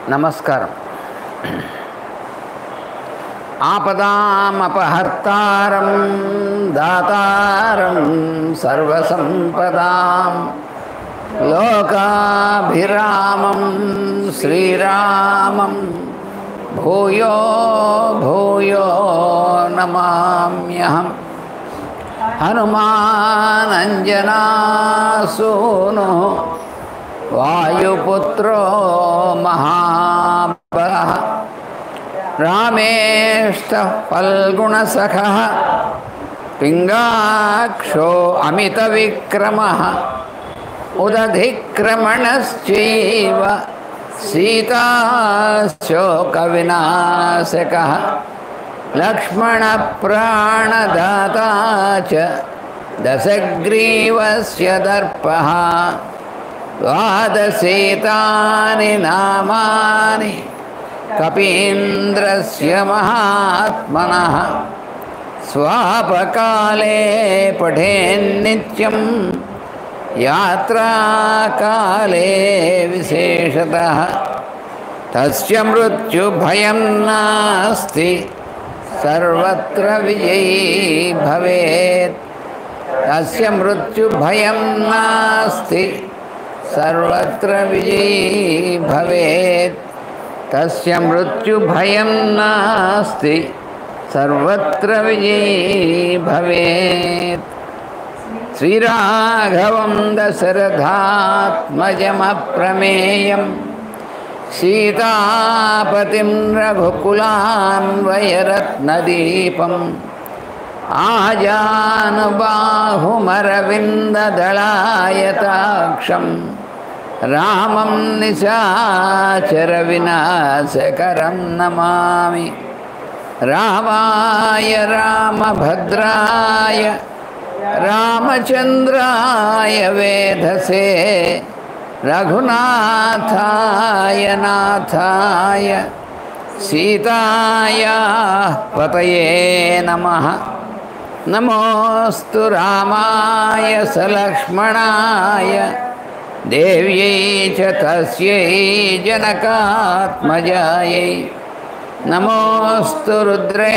నమస్కారం ఆపదామపహర్తారం దాతారం సర్వసంపదాం లోకాభిరామం శ్రీరామం భూయో భూయో నమామ్యహం హనుమానంజనాసూను వాయుపుత్రో మహాబలः రామేష్ట ఫల్గుణసఖः పింగాక్షో అమితవిక్రమः ఉదధిక్రమణశ్చైవ సీతాశోకవినాశకः లక్ష్మణప్రాణదాతా చ దశగ్రీవస్య దర్పः ద్వాదశేతాని నామాని కపీంద్రస్య మహాత్మనः స్వాపకాలే పఠేన్నిత్యం యాత్రాకాలే విశేషతः తస్య మృత్యుభయం నాస్తి సర్వత్ర విజయీ భవేత్ తస్య మృత్యుభయం నాస్తి సర్వత్ర విజయీ భవేత్ తస్య మృత్యుభయం నాస్తి సర్వత్ర విజయీ భవేత్ శ్రీరాఘవం దశరథాత్మజమప్రమేయం సీతాపతిం రఘుకులాన్వయరత్నదీపం ఆజానుబాహుమరవిందదళాయతాక్షం రామం నిశాచరవినాశకరం నమామి రామాయ రామభద్రాయ రామచంద్రాయ వేధసే రఘునాథాయ నాథాయ సీతాయా పతయే నమ నమోస్తు రామాయ సలక్ష్మణాయ దేవ్యై చ తస్యై జనకాత్మజాయై నమోస్తు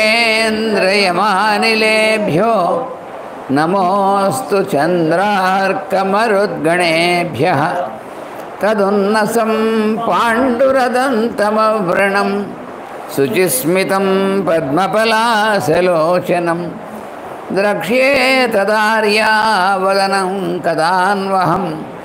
రుద్రేంద్రయమానిలేభ్యో నమోస్తు చంద్రార్కమరుద్గణేభ్య తదున్నసం పాండురదంతమవ్రణం శుచిస్మితం పద్మపలాసలోచనం ద్రక్ష్యే తదార్యావదనం కదాన్వహం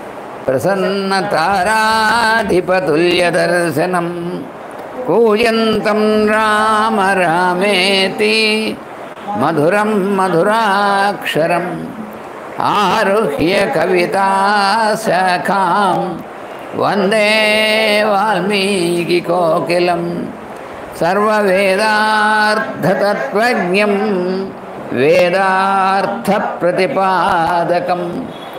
ప్రసన్నతారాధిపతుల్యదర్శనం కూయంతం రామ రామేతి మధురం మధురాక్షరం ఆరుహ్య కవితాశాఖాం వందే వాల్మీకికోకిలం సర్వవేదార్థతత్వజ్ఞం వేదార్థప్రతిపాదకం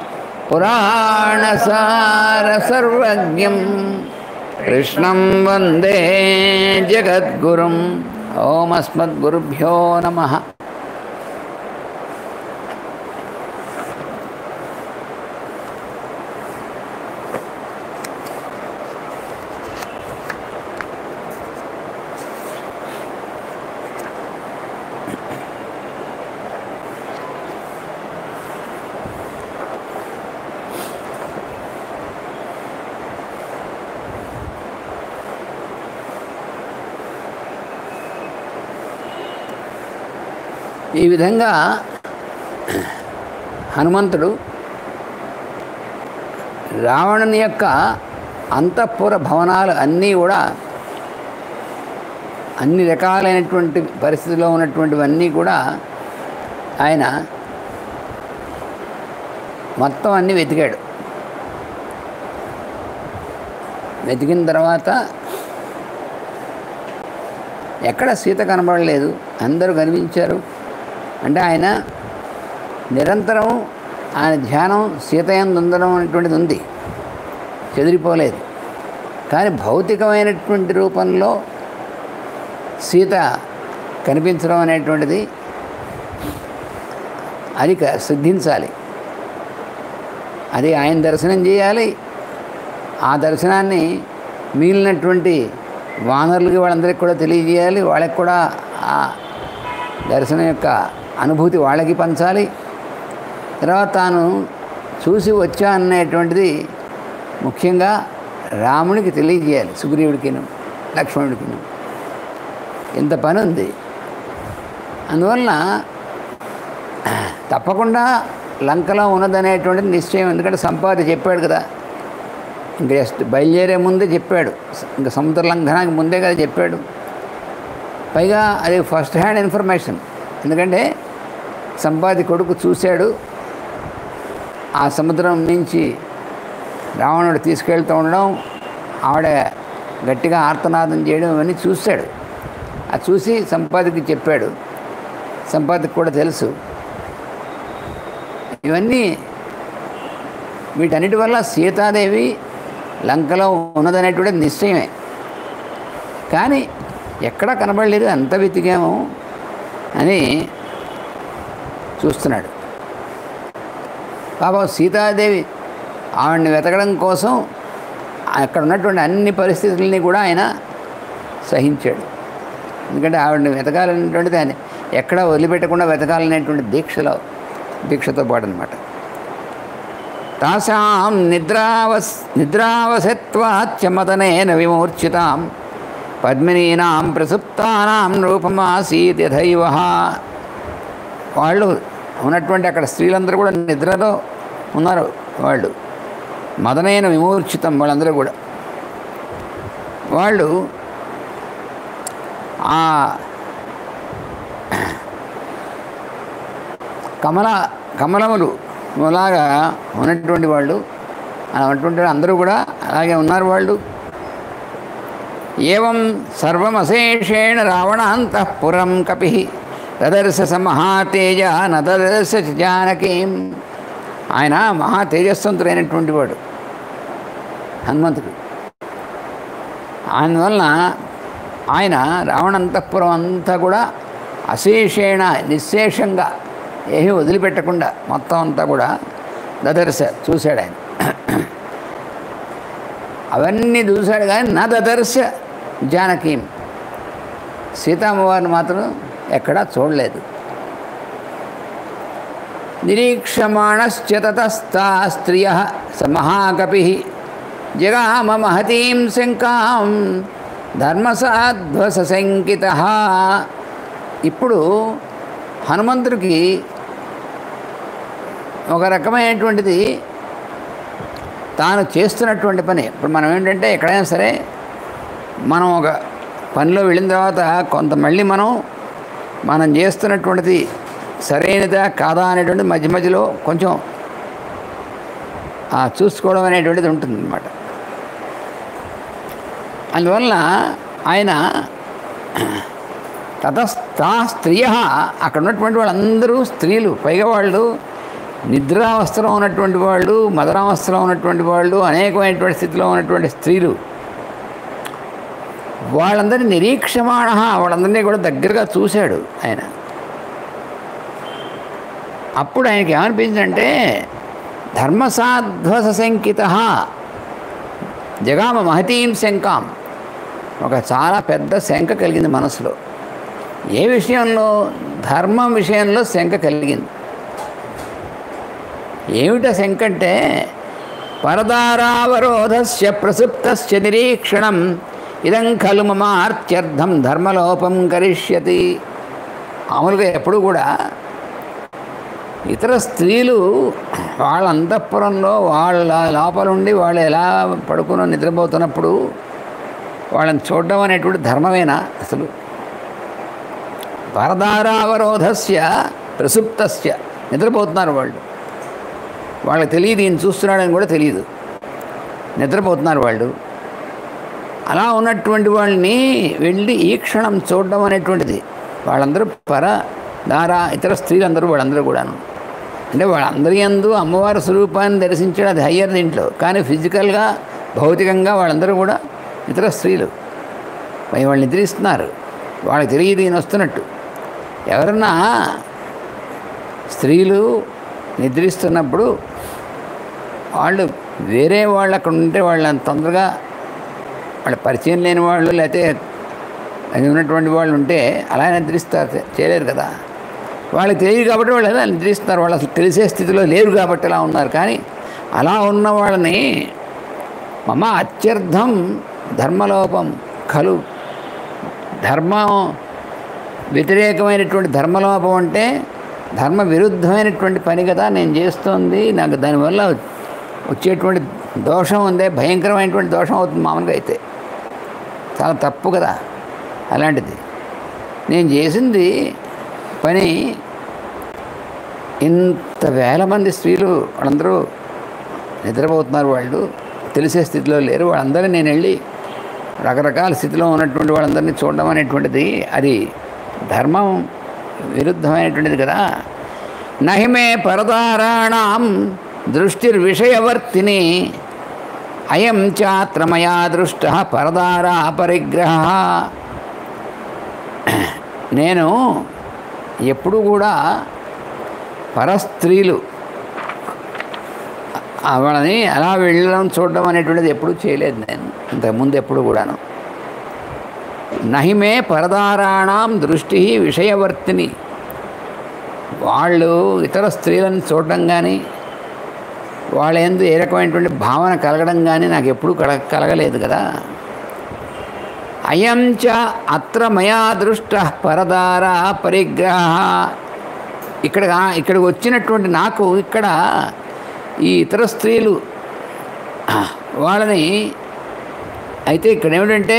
పురాణసారసర్వజ్ఞం కృష్ణం వందే జగద్గురుం ఓమస్మద్గురుభ్యో నమ ఈ విధంగా హనుమంతుడు రావణుని యొక్క అంతఃపుర భవనాలు అన్నీ కూడా అన్ని రకాలైనటువంటి పరిస్థితిలో ఉన్నటువంటివన్నీ కూడా ఆయన మొత్తం అన్నీ వెతికాడు వెతికిన తర్వాత ఎక్కడ సీత కనబడలేదు అందరూ కనిపించారు అంటే ఆయన నిరంతరం ఆయన ధ్యానం సీతయందు ఉండడం అనేటువంటిది ఉంది చెదిరిపోలేదు కానీ భౌతికమైనటువంటి రూపంలో సీత కనిపించడం అనేటువంటిది అది క- సిద్ధించాలి అది ఆయన దర్శనం చేయాలి ఆ దర్శనాన్ని మిగిలినటువంటి వానరులకి వాళ్ళందరికీ కూడా తెలియజేయాలి వాళ్ళకి కూడా ఆ దర్శనం యొక్క అనుభూతి వాళ్ళకి పంచాలి తర్వాత తాను చూసి వచ్చా అనేటువంటిది ముఖ్యంగా రామునికి తెలియజేయాలి సుగ్రీవుడికిను లక్ష్మణుడికిను ఇంత పని ఉంది అందువలన తప్పకుండా లంకలో ఉన్నదనేటువంటిది నిశ్చయం ఎందుకంటే సంపాది చెప్పాడు కదా ఇంకా జస్ట్ బయలుదేరే ముందే చెప్పాడు ఇంకా సముద్ర లంఘనానికి ముందే కదా చెప్పాడు పైగా అది ఫస్ట్ హ్యాండ్ ఇన్ఫర్మేషన్ ఎందుకంటే సంపాది కొడుకు చూశాడు ఆ సముద్రం నుంచి రావణుడు తీసుకెళ్తూ ఉండడం ఆవిడ గట్టిగా ఆర్తనాదం చేయడం ఇవన్నీ చూశాడు అది చూసి సంపాదికి చెప్పాడు సంపాదికి కూడా తెలుసు ఇవన్నీ వీటన్నిటి వల్ల సీతాదేవి లంకలో ఉన్నదనేటువంటి నిశ్చయమే కానీ ఎక్కడా కనబడలేదు అంత వెతికాము అని చూస్తున్నాడు పాపం సీతాదేవి ఆవిడని వెతకడం కోసం అక్కడ ఉన్నటువంటి అన్ని పరిస్థితుల్ని కూడా ఆయన సహించాడు ఎందుకంటే ఆవిడని వెతకాలనేటువంటిది ఆయన ఎక్కడా వదిలిపెట్టకుండా వెతకాలనేటువంటి దీక్షలో దీక్షతో పాటు అనమాట తాసాం నిద్రావస్ నిద్రావసత్వాచ్యమతనేన విమూర్ఛితాం పద్మినీనాం ప్రసుప్తానాం రూపమాసీత్ యథైవ వాళ్ళు ఉన్నటువంటి అక్కడ స్త్రీలందరూ కూడా నిద్రలో ఉన్నారు వాళ్ళు మదనైన విమూర్ఛితం వాళ్ళందరూ కూడా వాళ్ళు ఆ కమల కమలములు అలాగా ఉన్నటువంటి వాళ్ళు అలా ఉన్నటువంటి అందరూ కూడా అలాగే ఉన్నారు వాళ్ళు ఏం సర్వమశేషేణ రావణాంతఃపురం కపి తదర్శ స మహాతేజ నదర్శ జానకీం ఆయన మహా తేజస్వంతుడైనటువంటి వాడు హనుమంతుడు అందువలన ఆయన రావణంతఃపురం అంతా కూడా అశేషేణ నిశ్శేషంగా ఏమీ వదిలిపెట్టకుండా మొత్తం అంతా కూడా దదర్శ చూశాడు ఆయన అవన్నీ చూశాడు కానీ నా దదర్శ జానకీం సీతామ్మవారిని మాత్రం ఎక్కడా చూడలేదు నిరీక్షమాణశ్చ తతస్థా స్త్రియ స మహాకపి జగామ మహతీం శంకాం ధర్మసాధ్వస శంకిత ఇప్పుడు హనుమంతుడికి ఒక రకమైనటువంటిది తాను చేస్తున్నటువంటి పని ఇప్పుడు మనం ఏంటంటే ఎక్కడైనా సరే మనం ఒక పనిలో వెళ్ళిన తర్వాత కొంత మళ్ళీ మనం మనం చేస్తున్నటువంటిది సరైనదా కాదా అనేటువంటిది మధ్య మధ్యలో కొంచెం ఆ చూసుకోవడం అనేటువంటిది ఉంటుంది అనమాట అందువల్ల ఆయన తతస్థా స్త్రియ అక్కడ ఉన్నటువంటి వాళ్ళందరూ స్త్రీలు పైగా వాళ్ళు నిద్రావస్థలో ఉన్నటువంటి వాళ్ళు మదరావస్థలో ఉన్నటువంటి వాళ్ళు అనేకమైనటువంటి స్థితిలో ఉన్నటువంటి స్త్రీలు వాళ్ళందరినీ నిరీక్షమాణ వాళ్ళందరినీ కూడా దగ్గరగా చూశాడు ఆయన అప్పుడు ఆయనకి ఏమనిపించిందంటే ధర్మసాధ్వస శంకిత జగామ మహతీం శంకాం ఒక చాలా పెద్ద శంక కలిగింది మనసులో ఏ విషయంలో ధర్మం విషయంలో శంక కలిగింది ఏమిట శంక అంటే పరదారావరోధస్య ప్రసుప్తస్య నిరీక్షణం ఇదం ఖలు మమార్త్యర్థం ధర్మలోపం కరిష్యతి మామూలుగా ఎప్పుడు కూడా ఇతర స్త్రీలు వాళ్ళ అంతఃపురంలో వాళ్ళ లోపల ఉండి వాళ్ళు ఎలా పడుకుని నిద్రపోతున్నప్పుడు వాళ్ళని చూడడం అనేటువంటి ధర్మమేనా అసలు పరదారావరోధస్య ప్రసుప్తస్య నిద్రపోతున్నారు వాళ్ళు వాళ్ళకి తెలియదు ఈయన చూస్తున్నాడని కూడా తెలియదు నిద్రపోతున్నారు వాళ్ళు అలా ఉన్నటువంటి వాళ్ళని వెళ్ళి ఈ క్షణం చూడడం అనేటువంటిది వాళ్ళందరూ పర దారా ఇతర స్త్రీలందరూ వాళ్ళందరూ కూడాను అంటే వాళ్ళందరి యందు అమ్మవారి స్వరూపాన్ని దర్శించడం అది హయ్యర్ దీంట్లో కానీ ఫిజికల్గా భౌతికంగా వాళ్ళందరూ కూడా ఇతర స్త్రీలు మరి వాళ్ళు నిద్రిస్తున్నారు వాళ్ళకి తెలియదు ఈయన వస్తున్నట్టు ఎవరన్నా స్త్రీలు నిద్రిస్తున్నప్పుడు వాళ్ళు వేరే వాళ్ళు అక్కడ ఉంటే వాళ్ళని తొందరగా వాళ్ళ పరిచయం లేని వాళ్ళు లేకపోతే అది ఉన్నటువంటి వాళ్ళు ఉంటే అలా నిద్రిస్తారు చేయలేరు కదా వాళ్ళకి తెలియదు కాబట్టి వాళ్ళు అలా నిద్రిస్తారు వాళ్ళు అసలు తెలిసే స్థితిలో లేరు కాబట్టి అలా ఉన్నారు కానీ అలా ఉన్న వాళ్ళని మమ అత్యర్థం ధర్మలోపం ఖలు ధర్మం వ్యతిరేకమైనటువంటి ధర్మలోపం అంటే ధర్మ విరుద్ధమైనటువంటి పని కదా నేను చేస్తోంది నాకు దానివల్ల వచ్చేటువంటి దోషం ఉందే భయంకరమైనటువంటి దోషం అవుతుంది మామూలుగా అయితే చాలా తప్పు కదా అలాంటిది నేను చేసింది పని ఇంత వేల మంది స్త్రీలు వాళ్ళందరూ నిద్రపోతున్నారు వాళ్ళు తెలిసే స్థితిలో లేరు వాళ్ళందరూ నేను వెళ్ళి రకరకాల స్థితిలో ఉన్నటువంటి వాళ్ళందరినీ చూడడం అనేటువంటిది అది ధర్మం విరుద్ధమైనటువంటిది కదా నహిమే పరదారాణం దృష్టిర్విషయవర్తిని అయం చాత్ర మయా దృష్ట పరదారా పరిగ్రహ నేను ఎప్పుడు కూడా పరస్త్రీలు ఆ వాళ్ళని అలా వెళ్ళడం చూడడం అనేటువంటిది ఎప్పుడూ చేయలేదు నేను ఇంతకుముందు ఎప్పుడు కూడాను నహిమే పరదారాణం దృష్టి విషయవర్తిని వాళ్ళు ఇతర స్త్రీలను చూడడం కానీ వాళ్ళ ఎందు ఏ రకమైనటువంటి భావన కలగడం కానీ నాకు ఎప్పుడూ కల కలగలేదు కదా అయం చ అత్ర మయా దృష్ట పరదార పరిగ్రహ ఇక్కడ ఇక్కడికి వచ్చినటువంటి నాకు ఇక్కడ ఈ ఇతర స్త్రీలు వాళ్ళని అయితే ఇక్కడ ఏమిటంటే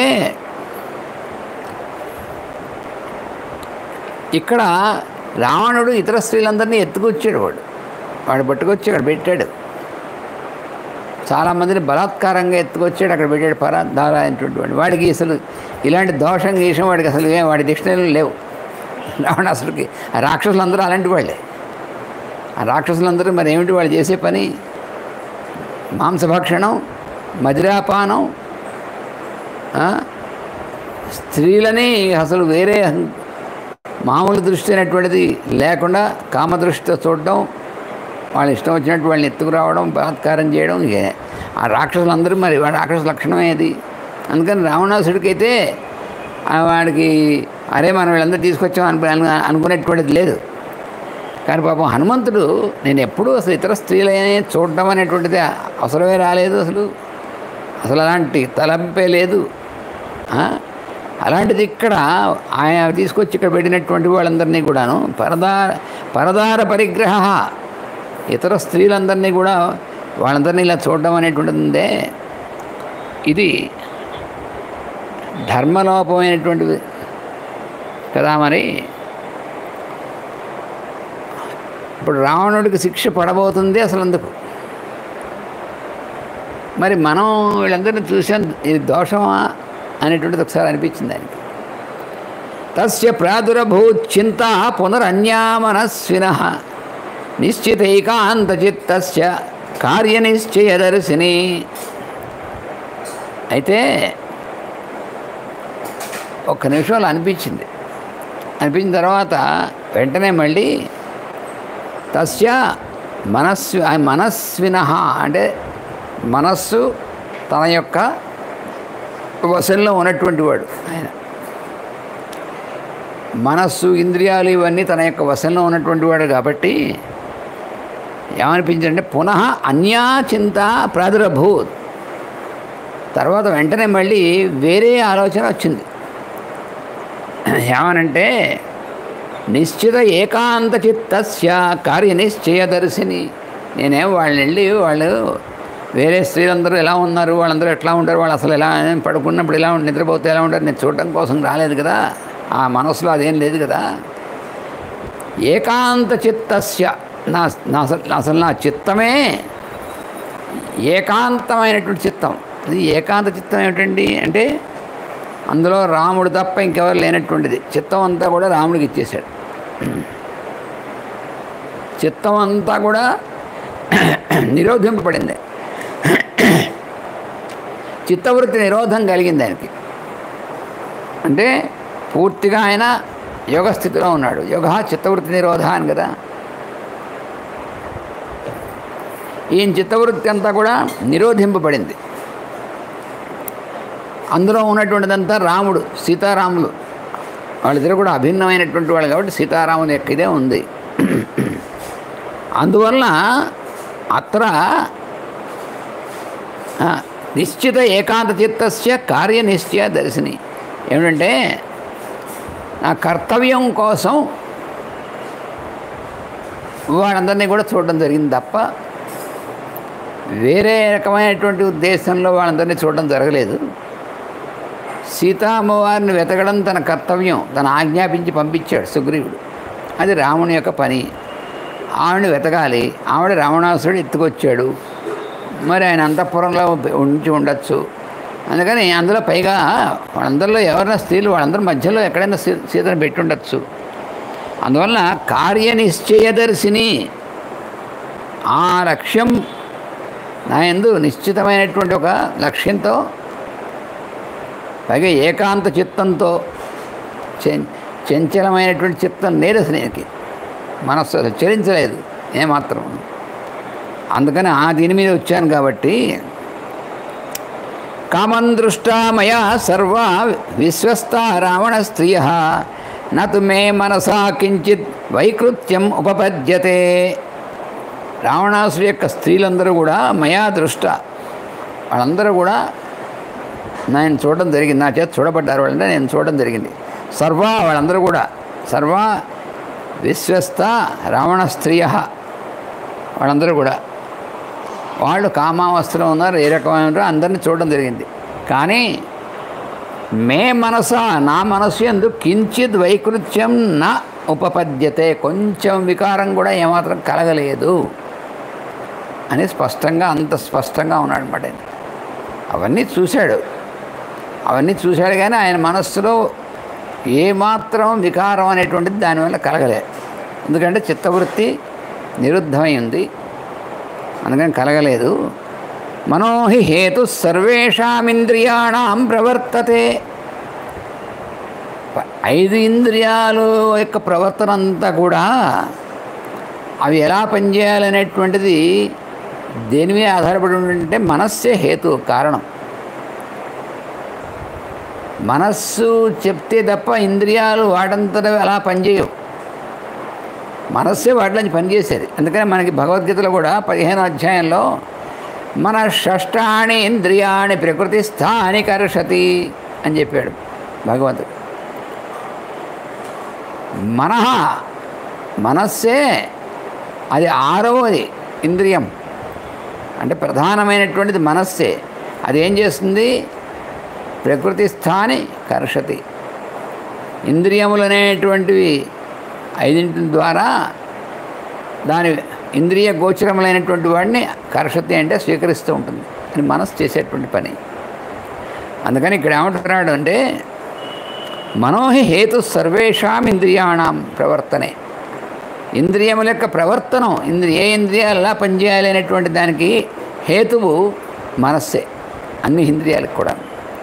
ఇక్కడ రావణుడు ఇతర స్త్రీలందరినీ ఎత్తుకొచ్చాడు వాడు వాడు పట్టుకొచ్చి అక్కడ పెట్టాడు చాలామందిని బలాత్కారంగా ఎత్తుకొచ్చాడు అక్కడ పెట్టాడు పరాధార అనేటువంటి వాడు వాడికి అసలు ఇలాంటి దోషం గీషం వాడికి అసలు ఏం వాడి డిక్షనరీలు లేవు రావణాసుడికి ఆ రాక్షసులందరూ అలాంటి వాళ్ళే ఆ రాక్షసులందరూ మరి ఏమిటి వాళ్ళు చేసే పని మాంసభక్షణం మదిరాపానం ఆ? స్త్రీలని అసలు వేరే మామూలు దృష్టి అనేటువంటిది లేకుండా కామదృష్టితో చూడడం వాళ్ళ ఇష్టం వచ్చినట్టు వాళ్ళని ఎత్తుకురావడం బలాత్కారం చేయడం ఇక ఆ రాక్షసులందరూ మరి వాడి రాక్షస లక్షణమే అది అందుకని రావణాసుడికైతే ఆ వాడికి అరే మనం వీళ్ళందరూ తీసుకొచ్చాం అను అను- అనుకునేటువంటిది లేదు కానీ పాపం హనుమంతుడు నేను ఎప్పుడూ అసలు ఇతర స్త్రీలనే చూడడం అనేటువంటిది అవసరమే రాలేదు అసలు అసలు అలాంటి తలంపే లేదు ఆ? అలాంటిది ఇక్కడ ఆయన తీసుకొచ్చి ఇక్కడ పెట్టినటువంటి వాళ్ళందరినీ కూడాను పరదార పరదార పరిగ్రహ ఇతర స్త్రీలందరినీ కూడా వాళ్ళందరినీ ఇలా చూడడం అనేటువంటిది ఉందే ఇది ధర్మలోపమైనటువంటిది కదా మరి ఇప్పుడు రావణుడికి శిక్ష పడబోతుంది అసలు అందుకు మరి మనం వీళ్ళందరినీ చూసాం ఇది దోషమా అనేటువంటిది ఒకసారి అనిపించింది ఆయనకి తస్య ప్రాదురభూత్ చింత పునరన్యామనస్విన నిశ్చితైకాంతచిత్తస్య కార్యనిశ్చయదర్శిని అయితే ఒక్క నిమిషంలో అనిపించింది అనిపించిన తర్వాత వెంటనే మళ్ళీ తస్య మనస్వి మనస్విన అంటే మనస్సు తన యొక్క వశంలో ఉన్నటువంటి వాడు ఆయన మనస్సు ఇంద్రియాలు ఇవన్నీ తన యొక్క వశంలో ఉన్నటువంటి వాడు కాబట్టి ఏమనిపించిందంటే పునః అన్యా చింత ప్రాదురభూత్ తర్వాత వెంటనే మళ్ళీ వేరే ఆలోచన వచ్చింది ఏమనంటే నిశ్చిత ఏకాంత చిత్తస్య కార్యనిశ్చయదర్శిని నేనేం వాళ్ళని వెళ్ళి వాళ్ళు వేరే స్త్రీలందరూ ఎలా ఉన్నారు వాళ్ళందరూ ఎట్లా ఉంటారు వాళ్ళు అసలు ఎలా పడుకున్నప్పుడు ఎలా ఉంటారు నిద్రపోతే ఎలా ఉంటారు నేను చూడటం కోసం రాలేదు కదా ఆ మనసులో అదేం లేదు కదా ఏకాంత చిత్తస్య నా నా అసలు అసలు నా చిత్తమే ఏకాంతమైనటువంటి చిత్తం ఇది ఏకాంత చిత్తం ఏమిటండి అంటే అందులో రాముడు తప్ప ఇంకెవరు లేనటువంటిది చిత్తం అంతా కూడా రాముడికి ఇచ్చేశాడు చిత్తం అంతా కూడా నిరోధింపబడింది చిత్తవృత్తి నిరోధం కలిగింది ఆయనకి అంటే పూర్తిగా ఆయన యోగ స్థితిలో ఉన్నాడు యోగ చిత్తవృత్తి నిరోధ అని కదా ఈయన చిత్తవృత్తి అంతా కూడా నిరోధింపబడింది అందులో ఉన్నటువంటిదంతా రాముడు సీతారాములు వాళ్ళిద్దరు కూడా అభిన్నమైనటువంటి వాళ్ళు కాబట్టి సీతారాముని యొక్క ఇదే ఉంది అందువలన అత్ర ఆ, నిశ్చిత ఏకాంత చిత్తస్య కార్యనిశ్చయ దర్శిని ఏమిటంటే నా కర్తవ్యం కోసం వాళ్ళందరినీ కూడా చూడడం జరిగింది తప్ప వేరే రకమైనటువంటి ఉద్దేశంలో వాళ్ళందరినీ చూడడం జరగలేదు సీతా అమ్మవారిని వెతకడం తన కర్తవ్యం తను ఆజ్ఞాపించి పంపించాడు సుగ్రీవుడు అది రాముని యొక్క పని ఆవిడని వెతకాలి ఆవిడ రావణాసురుడు ఎత్తుకొచ్చాడు మరి ఆయన అంతఃపురంలో ఉంచి ఉండొచ్చు అందుకని అందులో పైగా వాళ్ళందరిలో ఎవరైనా స్త్రీలు వాళ్ళందరి మధ్యలో ఎక్కడైనా సీ సీతను పెట్టి ఉండొచ్చు అందువలన కార్యనిశ్చయదర్శిని ఆ లక్ష్యం నా ఎందు నిశ్చితమైనటువంటి ఒక లక్ష్యంతో పైగా ఏకాంత చిత్తంతో చెం- చంచలమైనటువంటి చిత్తం లేదు అసలు ఈయనకి మనస్సు అసలు చలించలేదు ఏమాత్రం అందుకని ఆ దీని మీద వచ్చాను కాబట్టి కామం దృష్టా మయా సర్వ విశ్వస్త రావణ స్త్రియ నతు మే మనసా కించిత్ వైకృత్యం ఉపపద్యతే రావణాసుడి యొక్క స్త్రీలందరూ కూడా మయా దృష్ట వాళ్ళందరూ కూడా నేను చూడడం జరిగింది నా చేత చూడబడ్డారు వాళ్ళంటే నేను చూడడం జరిగింది సర్వ వాళ్ళందరూ కూడా సర్వ విశ్వస్త రావణ స్త్రియ వాళ్ళందరూ కూడా వాళ్ళు కామావస్థలో ఉన్నారు ఏ రకమైన ఉన్నారో అందరినీ చూడడం జరిగింది కానీ మే మనస నా మనసు ఎందు కించిత్ వైకృత్యం నా ఉపపద్యతే కొంచెం వికారం కూడా ఏమాత్రం కలగలేదు అని స్పష్టంగా అంత స్పష్టంగా ఉన్నాడు అనమాట ఆయన అవన్నీ చూశాడు అవన్నీ చూశాడు కానీ ఆయన మనస్సులో ఏమాత్రం వికారం అనేటువంటిది దానివల్ల కలగలే ఎందుకంటే చిత్తవృత్తి నిరుద్ధమై ఉంది అందుకని కలగలేదు మనోహి హేతు సర్వేషామింద్రియాణం ప్రవర్తతే ప- ఐదు ఇంద్రియాలు యొక్క ప్రవర్తన అంతా కూడా అవి ఎలా పనిచేయాలనేటువంటిది దేని మీద ఆధారపడి ఉంటే మనస్సే హేతు కారణం మనస్సు చెప్తే తప్ప ఇంద్రియాలు వాటంతట అలా పనిచేయవు మనస్సే వాటిలోంచి పనిచేసేది అందుకని మనకి భగవద్గీతలో కూడా పదిహేనో అధ్యాయంలో మన షష్టాని ఇంద్రియాణి ప్రకృతి స్థాని కర్షతి అని చెప్పాడు భగవంతుడు మనహ మనస్సే అది ఆరవది ఇంద్రియం అంటే ప్రధానమైనటువంటిది మనస్సే అది ఏం చేస్తుంది ప్రకృతి స్థాని కర్షతి ఇంద్రియములు అనేటువంటివి ఐదింటి ద్వారా దాని ఇంద్రియ గోచరములైనటువంటి వాడిని కర్షతి అంటే స్వీకరిస్తూ ఉంటుంది అని మనసు చేసేటువంటి పని అందుకని ఇక్కడ ఏమంటున్నాడు అంటే మనోహి హేతు సర్వేషాం ఇంద్రియాణం ప్రవర్తనే ఇంద్రియముల యొక్క ప్రవర్తనం ఇంద్రియ ఏ ఇంద్రియాలు ఎలా పనిచేయాలి అనేటువంటి దానికి హేతువు మనస్సే అన్ని ఇంద్రియాలకు కూడా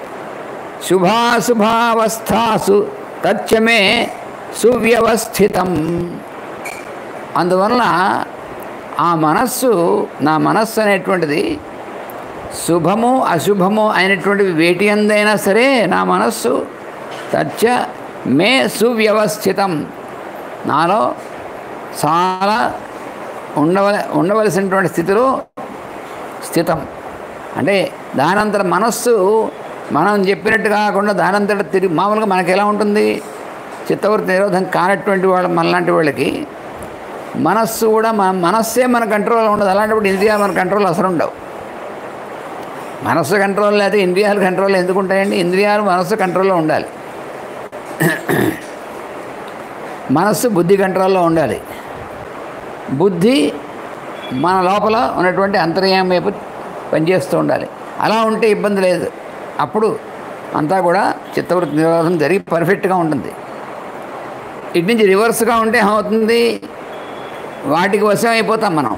శుభాశుభావస్థాసు తచ్చమే సువ్యవస్థితం అందువలన ఆ మనస్సు నా మనస్సు అనేటువంటిది శుభము అశుభము అయినటువంటివి వేటి అందైనా సరే నా మనస్సు తచ్చ మే సువ్యవస్థితం నాలో చాలా ఉండవల ఉండవలసినటువంటి స్థితిలో స్థితం అంటే దానంతర మనస్సు మనం చెప్పినట్టు కాకుండా దానంతట తిరిగి మామూలుగా మనకి ఎలా ఉంటుంది చిత్తవృత్తి నిరోధం కానటువంటి వాళ్ళు మనలాంటి వాళ్ళకి మనస్సు కూడా మన మనస్సే మన కంట్రోల్లో ఉండదు అలాంటప్పుడు ఇంద్రియాలు మన కంట్రోల్ అసలు ఉండవు మనస్సు కంట్రోల్ లేకపోతే ఇంద్రియాలు కంట్రోల్ ఎందుకు ఉంటాయండి ఇంద్రియాలు మనస్సు కంట్రోల్లో ఉండాలి మనస్సు బుద్ధి కంట్రోల్లో ఉండాలి బుద్ధి మన లోపల ఉన్నటువంటి అంతర్యాయం వైపు పనిచేస్తూ ఉండాలి అలా ఉంటే ఇబ్బంది లేదు అప్పుడు అంతా కూడా చిత్తవృత్తి నిరోధం జరిగి పర్ఫెక్ట్గా ఉంటుంది ఇటు నుంచి రివర్స్గా ఉంటే ఏమవుతుంది వాటికి వశం అయిపోతాం మనం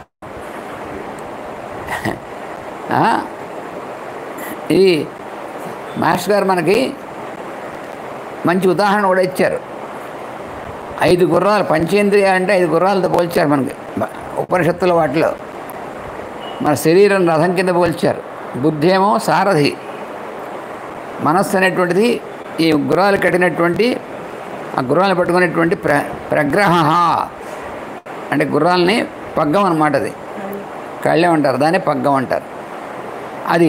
ఆ? ఈ మాస్టర్ గారు మనకి మంచి ఉదాహరణ కూడా ఇచ్చారు ఐదు గుర్రాలు పంచేంద్రియ అంటే ఐదు గుర్రాలతో పోల్చారు మనకి బ- ఉపనిషత్తుల వాటిలో మన శరీరం రథం కింద పోల్చారు బుద్ధి ఏమో సారథి మనస్సు అనేటువంటిది ఈ గుర్రాలు కట్టినటువంటి ఆ గుర్రాలు పట్టుకునేటువంటి ప్ర ప్రగ్రహ అంటే గుర్రాలని పగ్గం అన్నమాట అది కళ్ళెం అంటారు దాన్ని పగ్గం అంటారు అది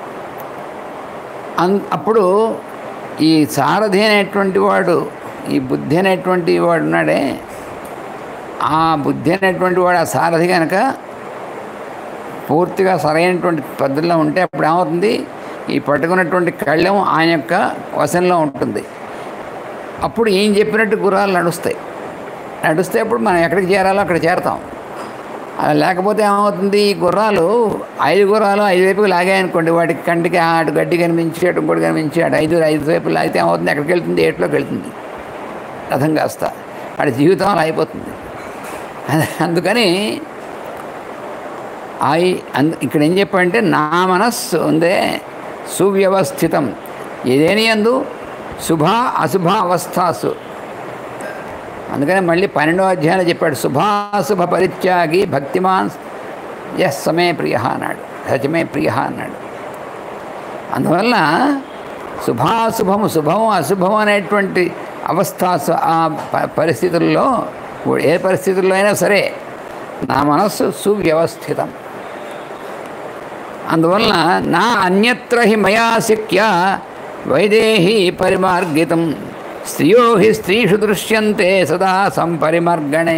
అన్ అప్పుడు ఈ సారథి అనేటువంటి వాడు ఈ బుద్ధి అనేటువంటి వాడు ఉన్నాడే ఆ బుద్ధి అనేటువంటి వాడు ఆ సారథి కనుక పూర్తిగా సరైనటువంటి పద్ధతిలో ఉంటే అప్పుడు ఏమవుతుంది ఈ పట్టుకున్నటువంటి కళ్ళెం ఆయన యొక్క వశంలో ఉంటుంది అప్పుడు ఏం చెప్పినట్టు గుర్రాలు నడుస్తాయి నడుస్తే అప్పుడు మనం ఎక్కడికి చేరాలో అక్కడ చేరతాం అలా లేకపోతే ఏమవుతుంది ఈ గుర్రాలు ఐదు గుర్రాలు ఐదు వైపుకి లాగాయనుకోండి వాటికి కంటికి అటు గడ్డి కనిపించి అటు ఇంకోటి కనిపించి అటు ఐదు ఐదు వైపులు లాగితే ఏమవుతుంది ఎక్కడికి వెళ్తుంది ఏట్లోకి వెళ్తుంది రథం కాస్త వాడి జీవితం అలా అయిపోతుంది అందుకని ఆయి అందు ఇక్కడ ఏం చెప్పాడంటే నా మనస్సు ఉందే సువ్యవస్థితం ఏదేని అందు శుభ అశుభ అవస్థాసు అందుకని మళ్ళీ పన్నెండో అధ్యాయంలో చెప్పాడు శుభాశుభ పరిత్యాగి భక్తిమాన్ ఎస్ సమే ప్రియ అన్నాడు సచమే ప్రియ అన్నాడు అందువల్ల శుభాశుభము శుభము అశుభము అనేటువంటి అవస్థ ఆ ప- పరిస్థితుల్లో ఏ పరిస్థితుల్లో అయినా సరే నా మనస్సు సువ్యవస్థితం అందువలన నా అన్యత్ర హి మయా శక్య వైదేహి పరిమార్గితం స్త్రియో హి స్త్రీషు దృశ్యంతే సదా సంపరిమర్గణే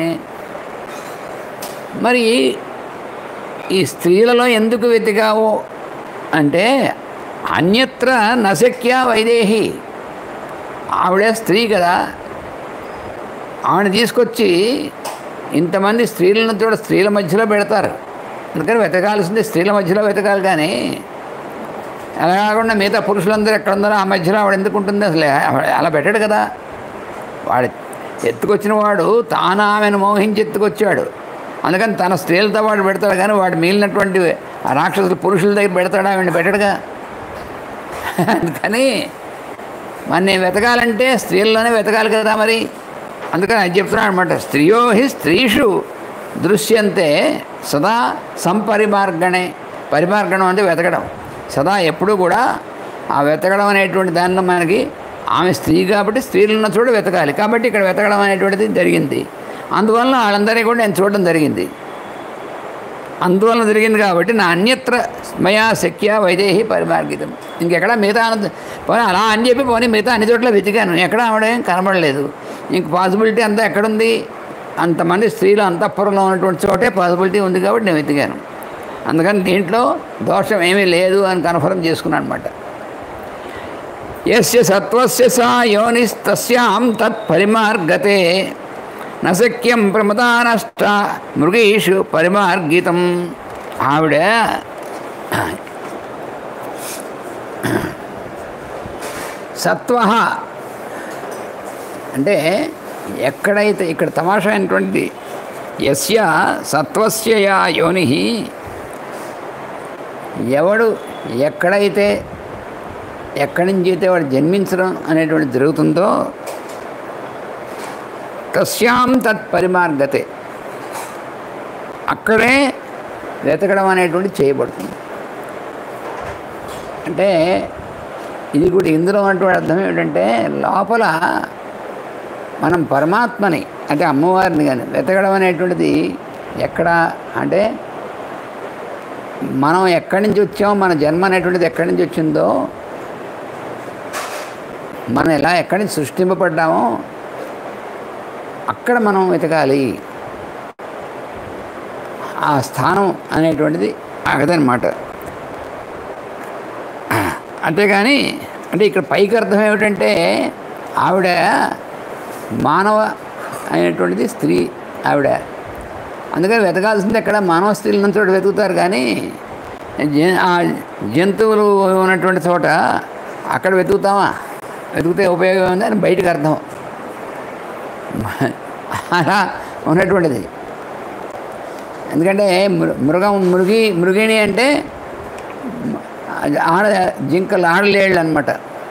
మరి ఈ స్త్రీలలో ఎందుకు వెతికావు అంటే అన్యత్ర నశక్య వైదేహి ఆవిడ స్త్రీ కదా ఆవిడ తీసుకొచ్చి ఇంతమంది స్త్రీలను కూడా స్త్రీల మధ్యలో పెడతారు అందుకని వెతకాల్సింది స్త్రీల మధ్యలో వెతకాలి కానీ అలా కాకుండా మిగతా పురుషులందరూ ఎక్కడ ఉన్నారో ఆ మధ్యలో ఆవిడ ఎందుకు ఉంటుంది అసలు ఆవిడ అలా పెట్టాడు కదా వాడు ఎత్తుకొచ్చిన వాడు తాను ఆమెను మోహించి ఎత్తుకొచ్చాడు అందుకని తన స్త్రీలతో వాడు పెడతాడు కానీ వాడు మిగిలినటువంటి ఆ రాక్షసులు పురుషుల దగ్గర పెడతాడు ఆవిడని పెట్టాడుగా అందుకని మరి నేను వెతకాలంటే స్త్రీల్లోనే వెతకాలి కదా మరి అందుకని అది చెప్తున్నాడు అనమాట స్త్రియో హి స్త్రీషు దృశ్యంతే సదా సంపరిమార్గణే పరిమార్గణం అంటే వెతకడం సదా ఎప్పుడూ కూడా ఆ వెతకడం అనేటువంటి దానిలో మనకి ఆమె స్త్రీ కాబట్టి స్త్రీలు ఉన్న చోట వెతకాలి కాబట్టి ఇక్కడ వెతకడం అనేటువంటిది జరిగింది అందువల్ల వాళ్ళందరినీ కూడా నేను చూడడం జరిగింది అందువలన జరిగింది కాబట్టి నా అన్యత్ర మయా శక్య వైదేహి పరిమార్గితం ఇంకెక్కడ మిగతా అన- పోనీ అలా అని చెప్పి పోనీ మిగతా అన్ని చోట్ల వెతికాను ఎక్కడ ఆవిడేం కనబడలేదు ఇంక పాసిబిలిటీ అంతా ఎక్కడుంది అంతమంది స్త్రీలు అంతఃపురంలో ఉన్నటువంటి చోటే పాసిబిలిటీ ఉంది కాబట్టి నేను వెతికాను అందుకని దీంట్లో దోషం ఏమీ లేదు అని కన్ఫర్మ్ చేసుకున్నాను అనమాట యస్య సత్వస్య సా యోనిస్తస్యాం తత్ పరిమార్గతే నశక్యం ప్రమదానష్ట మృగీషు పరిమార్గితం ఆవిడ సత్వ అంటే ఎక్కడైతే ఇక్కడ తమాషా అయినటువంటి యస్య సత్వస్య యా యోని ఎవడు ఎక్కడైతే ఎక్కడి నుంచి అయితే వాడు జన్మించడం అనేటువంటి జరుగుతుందో తస్యాం తత్ పరిమార్గతే అక్కడే వెతకడం అనేటువంటి చేయబడుతుంది అంటే ఇది కూడా ఇందులో ఉన్నటువంటి అర్థం ఏమిటంటే లోపల మనం పరమాత్మని అంటే అమ్మవారిని కానీ వెతకడం అనేటువంటిది ఎక్కడ అంటే మనం ఎక్కడి నుంచి వచ్చామో మన జన్మ అనేటువంటిది ఎక్కడి నుంచి వచ్చిందో మనం ఎలా ఎక్కడి నుంచి సృష్టింపబడ్డామో అక్కడ మనం వెతకాలి ఆ స్థానం అనేటువంటిది అగదనమాట అంతేగాని అంటే ఇక్కడ పైకి అర్థం ఏమిటంటే ఆవిడ మానవ అయినటువంటిది స్త్రీ ఆవిడ అందుకని వెతకాల్సింది ఎక్కడ మానవ స్త్రీల నుంచి చోట వెతుకుతారు కానీ జ- ఆ జంతువులు ఉన్నటువంటి చోట అక్కడ వెతుకుతామా వెతికితే ఉపయోగం ఉంది అని బయటకు అర్థం అలా ఉన్నటువంటిది ఎందుకంటే మృ- మృగం మృగి మృగిణి అంటే అది ఆడ జింకలు ఆడలేళ్ళు అనమాట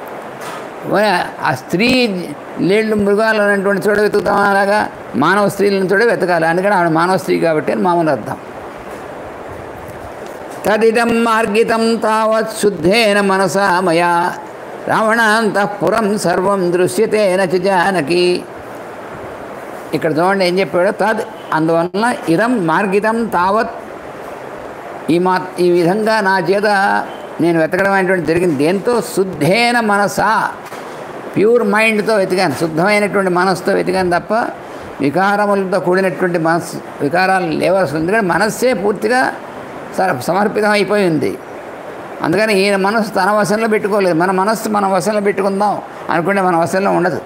ఆ స్త్రీ లేళ్ళు మృగాలు అనేటువంటి చోట వెతుకుతాం అలాగా మానవ స్త్రీలను చోట వెతకాలి అందుకని ఆవిడ మానవ స్త్రీ కాబట్టి అని మామూలు అర్థం తదిదం మార్గితం తావత్ శుద్ధేన మనసా మయా రావణాంతఃపురం సర్వం దృశ్యతే నచ జానకి ఇక్కడ చూడండి ఏం చెప్పాడు తద్ అందువలన ఇదం మార్గితం తావత్ ఈ మా ఈ విధంగా నా చేత నేను వెతకడం అనేటువంటి జరిగింది దేంతో శుద్ధేన మనసా ప్యూర్ మైండ్తో వెతికాను శుద్ధమైనటువంటి మనస్సుతో వెతికాను తప్ప వికారములతో కూడినటువంటి మనస్సు వికారాలు లేవాల్సి ఉంది ఎందుకంటే మనస్సే పూర్తిగా స- సమర్పితం అయిపోయి ఉంది అందుకని ఈయన మనస్సు తన వశంలో పెట్టుకోలేదు మన మనస్సు మన వశంలో పెట్టుకుందాం అనుకుంటే మన వశంలో ఉండదు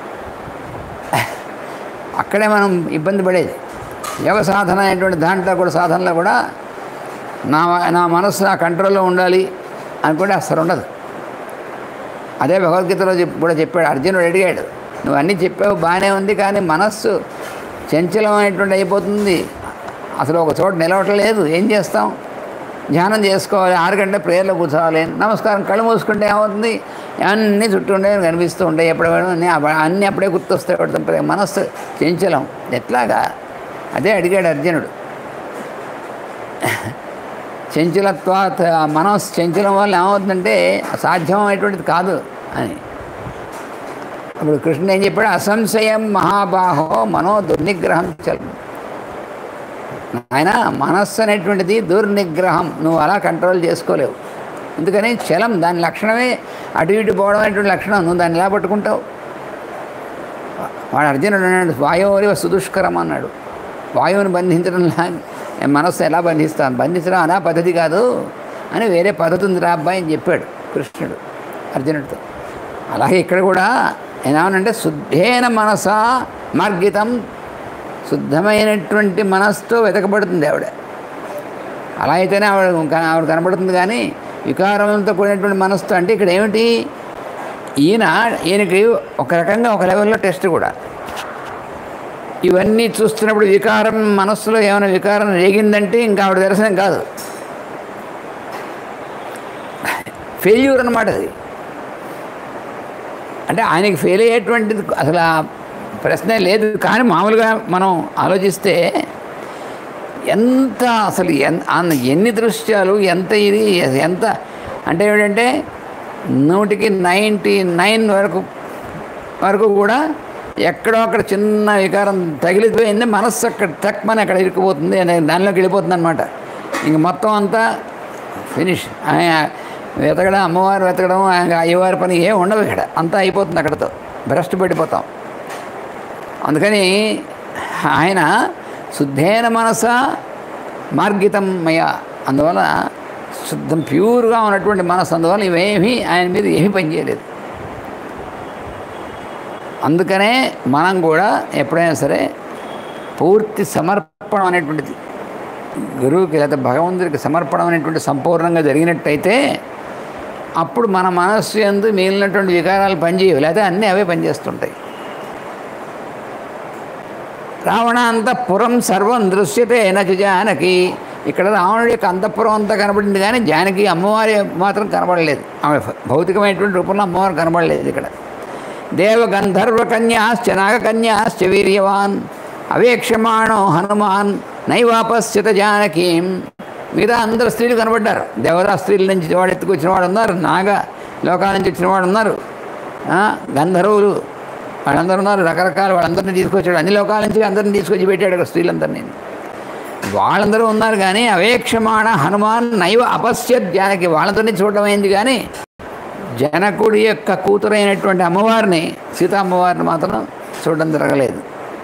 అక్కడే మనం ఇబ్బంది పడేది యోగ సాధన అనేటువంటి దాంట్లో కూడా సాధనలో కూడా నా నా మనస్సు నా కంట్రోల్లో ఉండాలి అనుకుంటే అసలు ఉండదు అదే భగవద్గీతలో చెప్ కూడా చెప్పాడు అర్జునుడు అడిగాడు నువ్వు అన్నీ చెప్పావు బాగానే ఉంది కానీ మనస్సు చంచలమైనటువంటి అయిపోతుంది అసలు ఒక చోట నిలవట్లేదు ఏం చేస్తాం ధ్యానం చేసుకోవాలి ఆరు గంటల ప్రేయర్లో కూర్చోవాలి నమస్కారం కళ్ళు మూసుకుంటే ఏమవుతుంది అన్నీ చుట్టూ ఉండే కనిపిస్తూ ఉంటాయి ఎప్పుడు అన్నీ అవ- అన్నీ అప్పుడే గుర్తొస్తాయి వాడితో ప్రే- మనస్సు చంచలం ఎట్లాగా అదే అడిగాడు అర్జునుడు చంచలత్వాత్ ఆ మనస్సు చంచలం వల్ల ఏమవుతుందంటే సాధ్యమైనటువంటిది కాదు అని ఇప్పుడు కృష్ణుడు ఏం చెప్పాడు అసంశయం మహాబాహో మనో దుర్నిగ్రహం చలం ఆయన మనస్సు అనేటువంటిది దుర్నిగ్రహం నువ్వు అలా కంట్రోల్ చేసుకోలేవు ఎందుకని చలం దాని లక్షణమే అటు ఇటు పోవడం అనేటువంటి లక్షణం నువ్వు దాన్ని ఎలా పట్టుకుంటావు వాడు అర్జునుడు అన్నాడు వాయువు సుదుష్కరం అన్నాడు వాయువుని బంధించడంలా నేను మనస్సు ఎలా బంధిస్తాను బంధించడం అనా పద్ధతి కాదు అని వేరే పద్ధతి ఉంది రా అబ్బాయి అని చెప్పాడు కృష్ణుడు అర్జునుడితో అలాగే ఇక్కడ కూడా ఏమనంటే శుద్ధేన మనస మార్గితం శుద్ధమైనటువంటి మనస్సుతో వెతకబడుతుంది ఆవిడ అలా అయితేనే ఆవిడ క- ఆవిడ కనబడుతుంది కానీ వికారంతో కూడినటువంటి మనస్సు అంటే ఇక్కడ ఏమిటి ఈయన ఈయనకి ఒక రకంగా ఒక లెవెల్లో టెస్ట్ కూడా ఇవన్నీ చూస్తున్నప్పుడు వికారం మనస్సులో ఏమైనా వికారం రేగిందంటే ఇంకా ఆవిడ దర్శనం కాదు ఫెయిల్యూర్ అనమాట అది అంటే ఆయనకి ఫెయిల్ అయ్యేటువంటిది అసలు ఆ ప్రశ్నే లేదు కానీ మామూలుగా మనం ఆలోచిస్తే ఎంత అసలు ఎన్ అన్న- ఎన్ని దృశ్యాలు ఎంత ఇది ఎంత అంటే ఏమిటంటే నూటికి నైంటీ నైన్ వరకు వరకు కూడా ఎక్కడో అక్కడ చిన్న వికారం తగిలిపోయింది మనస్సు అక్కడ తక్కువని అక్కడ ఇరుక్కుపోతుంది అనే దానిలోకి వెళ్ళిపోతుంది అనమాట ఇంక మొత్తం అంతా ఫినిష్ ఆయన వెతకడం అమ్మవారు వెతకడం ఆయన అయ్యవారి పని ఏం ఉండవు ఇక్కడ అంతా అయిపోతుంది అక్కడతో భ్రష్టు పడిపోతాం అందుకని ఆయన శుద్ధేన మనస మార్గితం మయ అందువల్ల శుద్ధం ప్యూర్గా ఉన్నటువంటి మనసు అందువల్ల ఇవేమీ ఆయన మీద ఏమీ పనిచేయలేదు అందుకనే మనం కూడా ఎప్పుడైనా సరే పూర్తి సమర్పణం అనేటువంటిది గురువుకి లేదా భగవంతుడికి సమర్పణం అనేటువంటి సంపూర్ణంగా జరిగినట్టయితే అప్పుడు మన మనస్సు ఎందు మిగిలినటువంటి వికారాలు పనిచేయవు లేదా అన్నీ అవే పనిచేస్తుంటాయి రావణ అంతఃపురం సర్వం దృశ్యతే నచ జానకి ఇక్కడ రావణుడి యొక్క అంతఃపురం అంతా కనబడింది కానీ జానకి అమ్మవారి మాత్రం కనబడలేదు ఆమె భౌతికమైనటువంటి రూపంలో అమ్మవారు కనబడలేదు ఇక్కడ దేవ గంధర్వ కన్యాశ్చ నాగకన్యాశ్చ వీర్యవాన్ అవేక్షమాణో హనుమాన్ నైవాపశ్యత జానకీం మిగతా అందరు స్త్రీలు కనబడ్డారు దేవతా స్త్రీల నుంచి వాడు ఎత్తుకొచ్చిన వాడు ఉన్నారు నాగ లోకాల నుంచి వచ్చిన వాడు ఉన్నారు ఆ, గంధర్వులు వాళ్ళందరూ ఉన్నారు రకరకాల వాళ్ళందరినీ తీసుకొచ్చాడు అన్ని లోకాల నుంచి అందరిని తీసుకొచ్చి పెట్టాడు అక్కడ స్త్రీలందరినీ వాళ్ళందరూ ఉన్నారు కానీ అవేక్షమాణ హనుమాన్ నైవ అపశ్యత్ జానకి వాళ్ళందరినీ చూడడం అయింది కానీ జనకుడి యొక్క కూతురైనటువంటి అమ్మవారిని సీతా అమ్మవారిని మాత్రం చూడడం జరగలేదు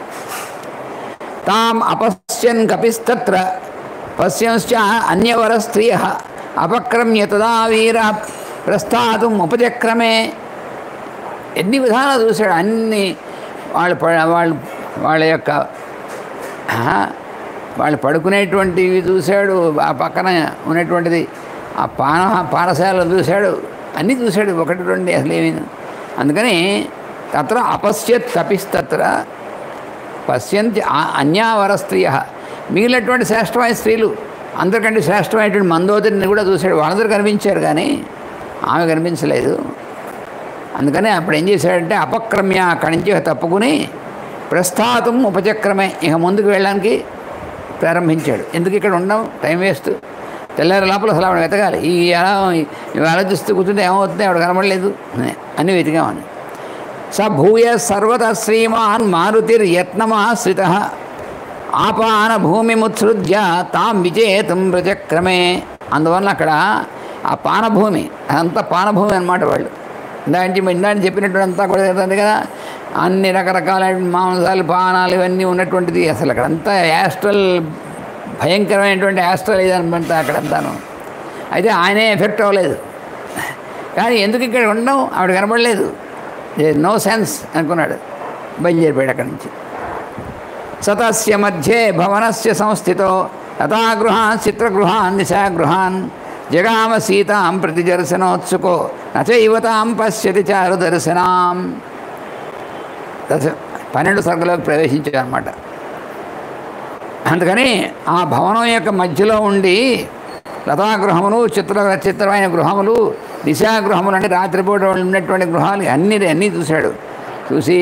తాం అపశ్యన్ కపిస్తత్ర పశ్యంశ్చ అన్యవర స్త్రియ అపక్రమ్య తదా వీర ప్రస్థాతం ఉపచక్రమే ఎన్ని విధాలు చూశాడు అన్ని వాళ్ళు ప- వాళ్ళు వాళ్ళ యొక్క ఆ, వాళ్ళు పడుకునేటువంటివి చూశాడు ఆ పక్కన ఉన్నటువంటిది ఆ పాన పానశాల చూశాడు అన్నీ చూశాడు ఒకటి రెండు అసలు ఏమీ అందుకని తత్ర అపశ్యత్ తపిస్తత్ర పశ్యంతి ఆ- అన్యావర స్త్రీయ మిగిలినటువంటి శ్రేష్టమైన స్త్రీలు అందరికంటే శ్రేష్టమైనటువంటి మందోదరిని కూడా చూశాడు వాళ్ళందరూ కనిపించారు కానీ ఆమె కనిపించలేదు అందుకని అప్పుడు ఏం చేశాడంటే అపక్రమ్య అక్కడి నుంచి తప్పుకుని ప్రస్థాతం ఉపచక్రమే ఇక ముందుకు వెళ్ళడానికి ప్రారంభించాడు ఎందుకు ఇక్కడ ఉండడం టైం వేస్ట్ తెల్లారి లోపల అసలు ఆవిడ వెతకాలి ఈ ఎలా ఇవి ఆలోచిస్తూ కూర్చుంటే ఏమవుతుంది ఆవిడ కనబడలేదు అని వెతికామని స భూయ సర్వత శ్రీమాన్ మారుతిర్యత్నమాశ్రిత ఆపాన భూమి ముత్సృజ్య తాం విజేతం ప్రచక్రమే అందువల్ల అక్కడ ఆ పానభూమి అదంతా పానభూమి అనమాట వాళ్ళు ఇందాంటి ఇందాంటి చెప్పినటువంటి అంతా కూడా ఏంటంటే కదా అన్ని రకరకాల మాంసాలు పానాలు ఇవన్నీ ఉన్నటువంటిది అసలు అక్కడంతా యాస్ట్రల్ భయంకరమైనటువంటి యాస్ట్రల్ ఇదనమాట అక్కడంతాను అయితే ఆయనే ఎఫెక్ట్ అవ్వలేదు కానీ ఎందుకు ఇక్కడ ఉండడం ఆవిడ కనబడలేదు నో సెన్స్ అనుకున్నాడు బయలుదేరిపోయాడు అక్కడి నుంచి సతస్య మధ్యే భవనస్య సంస్థితో యథాగృహాన్ చిత్రగృహాన్ దిశాగృహాన్ జగామ సీతాం ప్రతిదర్శనోత్సుకో నచైవతాం పశ్యతి చారు దర్శనాం దశ పన్నెండు సరుకులోకి ప్రవేశించారన్నమాట అందుకని ఆ భవనం యొక్క మధ్యలో ఉండి లతాగృహములు చిత్ర చిత్రమైన గృహములు దిశాగృహములు అంటే రాత్రిపూట ఉన్నటువంటి గృహాలు అన్నీ అన్నీ చూశాడు చూసి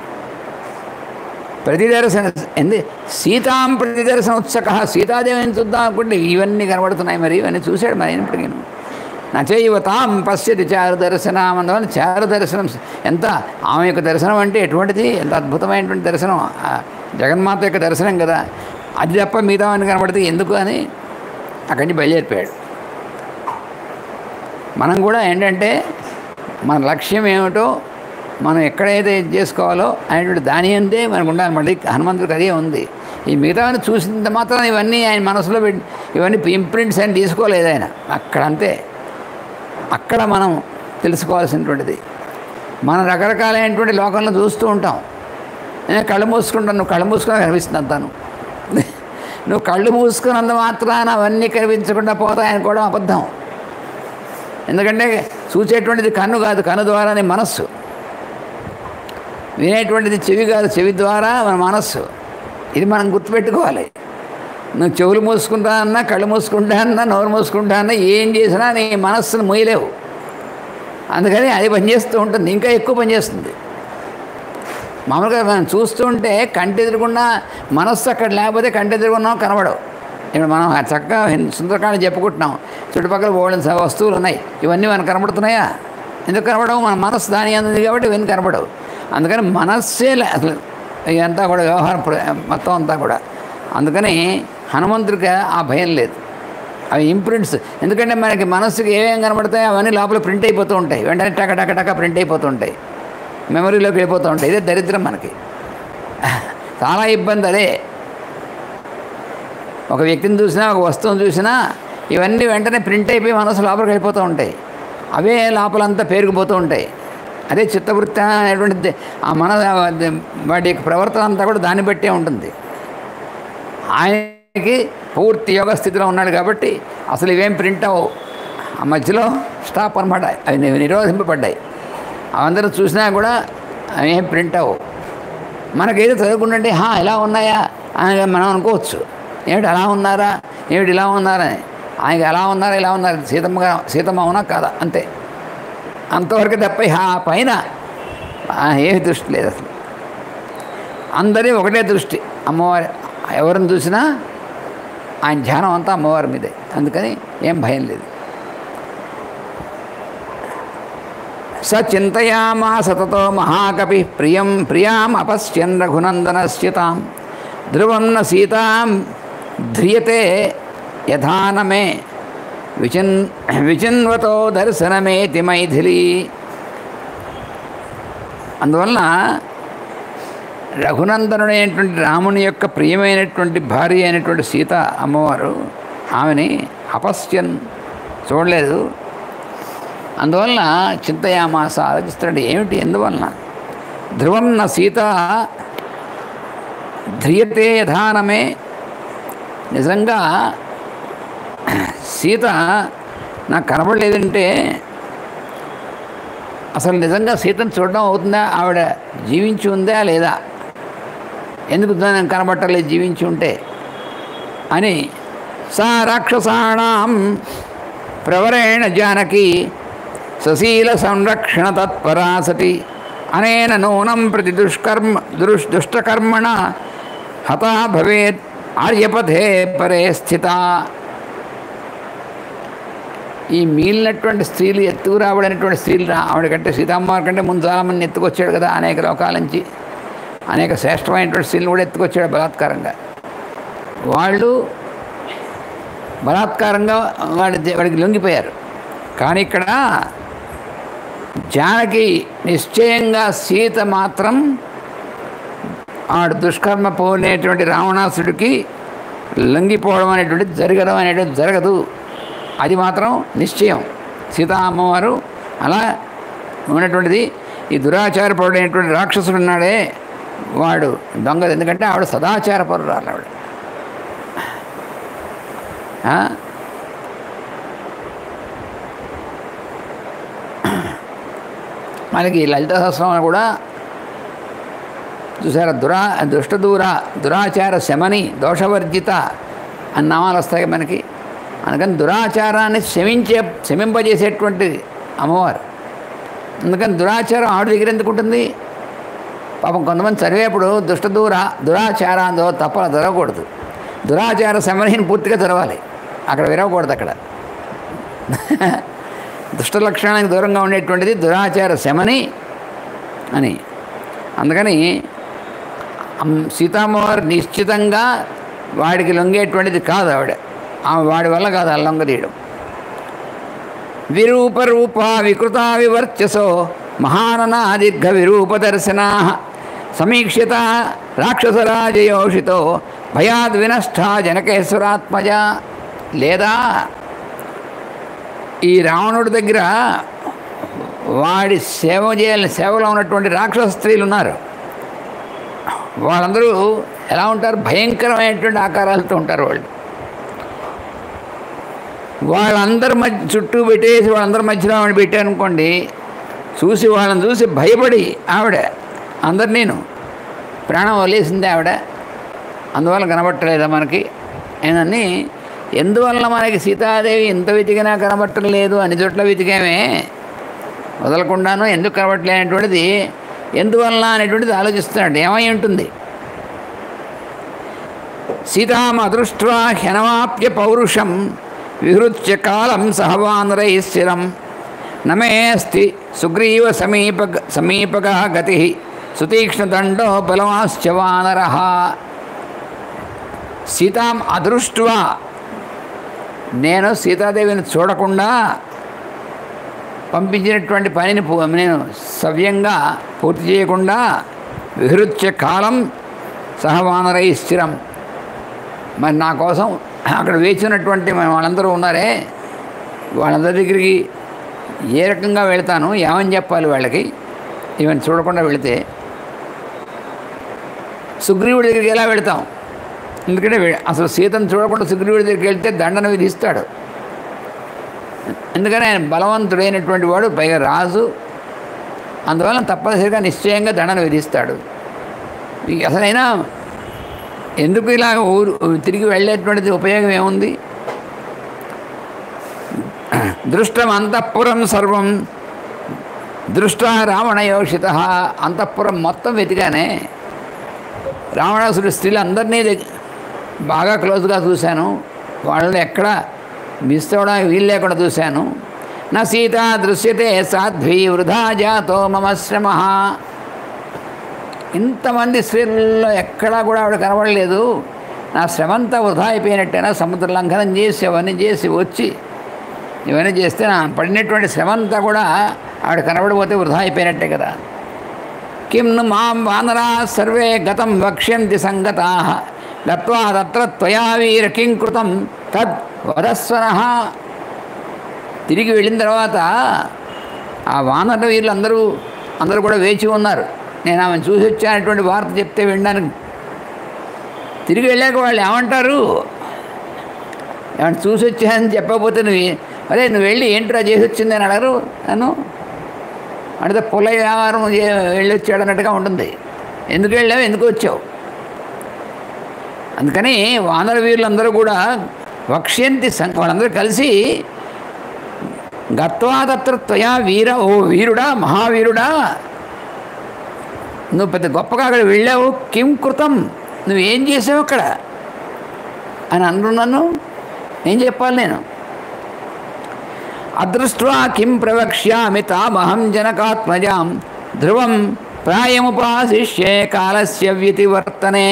ప్రతిదర్శన ఎందు సీతాం ప్రతిదర్శన ఉత్సక సీతాదేవిని చూద్దాం అనుకుంటే ఇవన్నీ కనబడుతున్నాయి మరి ఇవన్నీ చూశాడు మరి అయినప్పటికీ నచైవ తాం పశ్యతి చారు దర్శనం అందువల్ల చారు దర్శనం ఎంత ఆమె యొక్క దర్శనం అంటే ఎటువంటిది ఎంత అద్భుతమైనటువంటి దర్శనం ఆ జగన్మాత యొక్క దర్శనం కదా అది తప్ప మిగతా అని కనబడితే ఎందుకు అని అక్కడి నుంచి బయలుదేరిపోయాడు మనం కూడా ఏంటంటే మన లక్ష్యం ఏమిటో మనం ఎక్కడైతే ఇది చేసుకోవాలో అనేటువంటి దాని అందే మనకు ఉండాలన్నమాట ఇది హనుమంతుడికి అదే ఉంది ఈ మిగతావన్నీ చూసినంత మాత్రం ఇవన్నీ ఆయన మనసులో పెట్టి ఇవన్నీ ఇంప్రింట్స్ అని తీసుకోలేదు ఆయన అక్కడ అంతే అక్కడ మనం తెలుసుకోవాల్సినటువంటిది మనం రకరకాలైనటువంటి లోకంలో చూస్తూ ఉంటాం నేను కళ్ళు మూసుకుంటాను నువ్వు కళ్ళు మూసుకొని కనిపిస్తుంది అంతాను నువ్వు కళ్ళు మూసుకున్నంత మాత్రాన అవన్నీ కనిపించకుండా పోతాయని కూడా అబద్ధం ఎందుకంటే చూసేటువంటిది కన్ను కాదు కన్ను ద్వారా నీ మనస్సు వినేటువంటిది చెవి కాదు చెవి ద్వారా మన మనస్సు ఇది మనం గుర్తుపెట్టుకోవాలి నువ్వు చెవులు మూసుకుంటా అన్నా కళ్ళు మూసుకుంటా అన్నా నోరు మూసుకుంటా అన్నా ఏం చేసినా నీ మనస్సును మొయ్యలేవు అందుకని అది పనిచేస్తూ ఉంటుంది ఇంకా ఎక్కువ పనిచేస్తుంది మామూలుగా మనం చూస్తుంటే కంటి ఎదురుకున్నా మనస్సు అక్కడ లేకపోతే కంటి ఎదురుకున్నాం కనబడవు ఇప్పుడు మనం ఆ చక్కగా హిం- సుందరకాండ చెప్పుకుంటున్నాం చుట్టుపక్కల బోళ్ళ వస్తువులు ఉన్నాయి ఇవన్నీ మనకు కనబడుతున్నాయా ఎందుకు కనబడవు మన మనస్సు దాని అంది కాబట్టి ఇవన్నీ కనబడవు అందుకని మనస్సే లే- అసలు ఇదంతా కూడా వ్యవహారం ప్ర- మొత్తం అంతా కూడా అందుకని హనుమంతుడికి ఆ భయం లేదు అవి ఇంప్రింట్స్ ఎందుకంటే మనకి మనస్సుకి ఏమేం కనబడతాయో అవన్నీ లోపల ప్రింట్ అయిపోతూ ఉంటాయి వెంటనే టక టక టక ప్రింట్ అయిపోతూ ఉంటాయి మెమరీలోకి వెళ్ళిపోతూ ఉంటాయి ఇదే దరిద్రం మనకి చాలా ఇబ్బంది అదే ఒక వ్యక్తిని చూసినా ఒక వస్తువుని చూసినా ఇవన్నీ వెంటనే ప్రింట్ అయిపోయి మనసు లోపలికి వెళ్ళిపోతూ ఉంటాయి అవే లోపలంతా పేరుకుపోతూ ఉంటాయి అదే చిత్తవృత్తి అనేటువంటిది ఆ మన వాటి యొక్క ప్రవర్తన అంతా కూడా దాన్ని బట్టే ఉంటుంది ఆయనకి పూర్తి యోగ స్థితిలో ఉన్నాడు కాబట్టి అసలు ఇవేం ప్రింట్ అవ్వవు ఆ మధ్యలో స్టాప్ అనమాట అవి ని- నిరోధింపబడ్డాయి అవందరూ చూసినా కూడా అవి ఏం ప్రింట్ అవ్వవు మనకేదో చదువుకుంటుంటే హా ఇలా ఉన్నాయా అని మనం అనుకోవచ్చు ఏమిటి అలా ఉన్నారా ఏమిటి ఇలా ఉన్నారా అని ఆయనకి ఎలా ఉన్నారా ఇలా ఉన్నారు సీతమ్మ గా- సీతమ్మ అవునా కాదా అంతే అంతవరకు తప్ప ఆ పైన ఆ ఏమి దృష్టి లేదు అసలు అందరి ఒకటే దృష్టి అమ్మవారి ఎవరిని చూసినా ఆయన ధ్యానం అంతా అమ్మవారి మీదే అందుకని ఏం భయం లేదు స చింతయామా సతతో మహాకపి ప్రియం ప్రియాం అపశ్యన్ రఘునందనస్యతాం ధ్రువం న సీతాం ధ్రియతే యథానమే విచిన్ విచిన్వతో దర్శనమేతి మైథిలి అందువలన రఘునందనుడైనటువంటి రాముని యొక్క ప్రియమైనటువంటి భార్య అయినటువంటి సీత అమ్మవారు ఆమెని అపశ్యన్ చూడలేదు అందువలన చింతయామాస ఆలోచిస్తున్నాడు ఏమిటి ఎందువలన ధ్రువం నా సీత ధ్రియతే యథానమే నిజంగా సీత నాకు కనపడలేదంటే అసలు నిజంగా సీతను చూడడం అవుతుందా ఆవిడ జీవించి ఉందా లేదా ఎందుకు దాన్ని కనబట్టలేదు జీవించి ఉంటే అని సా రాక్షసాణం ప్రవరేణ జానకి సశీల సంరక్షణ తత్పరా సతి అనేన నూనం ప్రతి దుష్కర్మ దురుష్ దుష్టకర్మణ హతా భవేత్ ఆర్యపథే పరే స్థిత ఈ మిగిలినటువంటి స్త్రీలు ఎత్తుకు రాబడినటువంటి స్త్రీలు రా- ఆవిడ కంటే సీతమ్మవారి కంటే ముందు చాలామంది ఎత్తుకొచ్చాడు కదా అనేక లోకాల నుంచి అనేక శ్రేష్టమైనటువంటి స్త్రీలు కూడా ఎత్తుకొచ్చాడు బలాత్కారంగా వాళ్ళు బలాత్కారంగా వాడి వాడికి లొంగిపోయారు కానీ ఇక్కడ జానకి నిశ్చయంగా సీత మాత్రం ఆడు దుష్కర్మ పోనేటువంటి రావణాసుడికి లొంగిపోవడం అనేటువంటిది జరగడం అనేటువంటిది జరగదు అది మాత్రం నిశ్చయం సీతా అమ్మవారు అలా ఉన్నటువంటిది ఈ దురాచారపరుడైనటువంటి రాక్షసుడు ఉన్నాడే వాడు దొంగ ఎందుకంటే ఆవిడ సదాచారపరురాలు ఆవిడ ఆ? మనకి లలిత సహస్రంలో కూడా చూసారా దురా దుష్ట దూర దురాచార శమని దోషవర్జిత అని నామాలు వస్తాయి మనకి అందుకని దురాచారాన్ని శమించే శమింపజేసేటువంటి అమ్మవారు అందుకని దురాచారం ఆవిడ దగ్గర ఎందుకు ఉంటుంది పాపం కొంతమంది చదివేప్పుడు దుష్ట దూర దురాచారాందో తప్ప చదవకూడదు దురాచార శమనిని పూర్తిగా చదవాలి అక్కడ విరవకూడదు అక్కడ దుష్ట లక్షణానికి దూరంగా ఉండేటువంటిది దురాచార శమని అని అందుకని అమ్- సీతామ్మవారు నిశ్చితంగా వాడికి లొంగేటువంటిది కాదు ఆవిడ ఆమె వాడి వల్ల కాదు ఆ లొంగదీయడం విరూప రూప వికృత వివర్చసో మహాననా దీర్ఘ విరూప దర్శనా సమీక్షిత రాక్షసరాజయోషితో భయాద్ వినష్ట జనకేశ్వరాత్మజ లేదా ఈ రావణుడి దగ్గర వాడి సేవ చేయాలని సేవలో ఉన్నటువంటి రాక్షస స్త్రీలు ఉన్నారు వాళ్ళందరూ ఎలా ఉంటారు భయంకరమైనటువంటి ఆకారాలతో ఉంటారు వాళ్ళు వాళ్ళందరి మధ్య చుట్టూ పెట్టేసి వాళ్ళందరి మధ్యలో ఆవిడ పెట్టారనుకోండి చూసి వాళ్ళని చూసి భయపడి ఆవిడ అందరు నేను ప్రాణం వదిలేసింది ఆవిడ అందువల్ల కనబట్టలేదా మనకి ఏనని ఎందువల్ల మనకి సీతాదేవి ఎంత వెతికినా కనబట్టం లేదు అన్ని చోట్ల వెతికామే వదలకుండాను ఎందుకు కనబట్టలేనటువంటిది ఎందువల్ల అనేటువంటిది ఆలోచిస్తున్నాడు ఏమై ఉంటుంది సీతామ అదృష్ట్వా హ్యనవాప్య పౌరుషం విహృత్య కాలం సహవానరై స్థిరం నమేస్తి సుగ్రీవ సమీప సమీపక గతి సుతీక్ష్ణదండో బలవాశ్చ వానర సీతాం అదృష్ట్వా నేను సీతాదేవిని చూడకుండా పంపించినటువంటి పనిని పూ- నేను సవ్యంగా పూర్తి చేయకుండా విహృత్య కాలం సహవానరై స్థిరం మరి నా కోసం అక్కడ వేచినటువంటి మన వాళ్ళందరూ ఉన్నారే వాళ్ళందరి దగ్గరికి ఏ రకంగా వెళ్తాను ఏమని చెప్పాలి వాళ్ళకి ఈవెన్ చూడకుండా వెళితే సుగ్రీవుడి దగ్గరికి ఎలా వెళతాం ఎందుకంటే వే- అసలు సీతను చూడకుండా సుగ్రీవుడి దగ్గరికి వెళ్తే దండన విధిస్తాడు ఎందుకని ఆయన బలవంతుడైనటువంటి వాడు పైగా రాజు అందువల్ల తప్పనిసరిగా నిశ్చయంగా దండన విధిస్తాడు ఈ అసలైనా ఎందుకు ఇలా ఊరు తిరిగి వెళ్ళేటువంటిది ఉపయోగం ఏముంది దృష్టం అంతఃపురం సర్వం దృష్ట రావణయోషిత అంతఃపురం మొత్తం వెతికానే రావణాసుడి స్త్రీలు అందరినీ దగ్గ- బాగా క్లోజ్గా చూశాను వాళ్ళని ఎక్కడ మిస్ అవ్వడానికి వీలు లేకుండా చూశాను నా సీత దృశ్యతే సాధ్వి వృధా జాతో మమ శ్రమ ఇంతమంది స్త్రీలలో ఎక్కడా కూడా ఆవిడ కనబడలేదు నా శ్రమంతా వృధా అయిపోయినట్టేనా సముద్ర లంఘనం చేసి అవన్నీ చేసి వచ్చి ఇవన్నీ చేస్తే నా పడినటువంటి శ్రమంతా కూడా ఆవిడ కనబడిపోతే వృధా అయిపోయినట్టే కదా కిం ను మాం వానరా సర్వే గతం వక్ష్యంతి సంగతా గత్వా తత్ర త్వయా వీర కిం కృతం తద్ వదస్వన తిరిగి వెళ్ళిన తర్వాత ఆ వానర వీరులు అందరూ అందరూ కూడా వేచి ఉన్నారు నేను ఆమెను చూసి వచ్చానటువంటి వార్త చెప్తే వినడానికి తిరిగి వెళ్ళాక వాళ్ళు ఏమంటారు ఏమంటే చూసి వచ్చానని చెప్పకపోతే నువ్వు అరే నువ్వు వెళ్ళి ఏంట్రా చేసి వచ్చింది అని అడగరు నన్ను అంటే పొల వ్యాపారం చే- వెళ్ళి వచ్చాడు అన్నట్టుగా ఉంటుంది ఎందుకు వెళ్ళావు ఎందుకు వచ్చావు అందుకని వానర వీరులందరూ కూడా వక్ష్యంతి సం వాళ్ళందరూ కలిసి గత్వా తత్ర త్వయా వీర ఓ వీరుడా మహావీరుడా నువ్వు పెద్ద గొప్పగా అక్కడ వెళ్ళావు కిం కృతం నువ్వేం చేసావు అక్కడ అని అంటున్నాను ఏం చెప్పాలి నేను అదృష్ట్వా కిం ప్రవక్ష్యామి తామహం జనకాత్మజాం ధ్రువం ప్రాయముపాశిష్యే కాలస్య వ్యతివర్తనే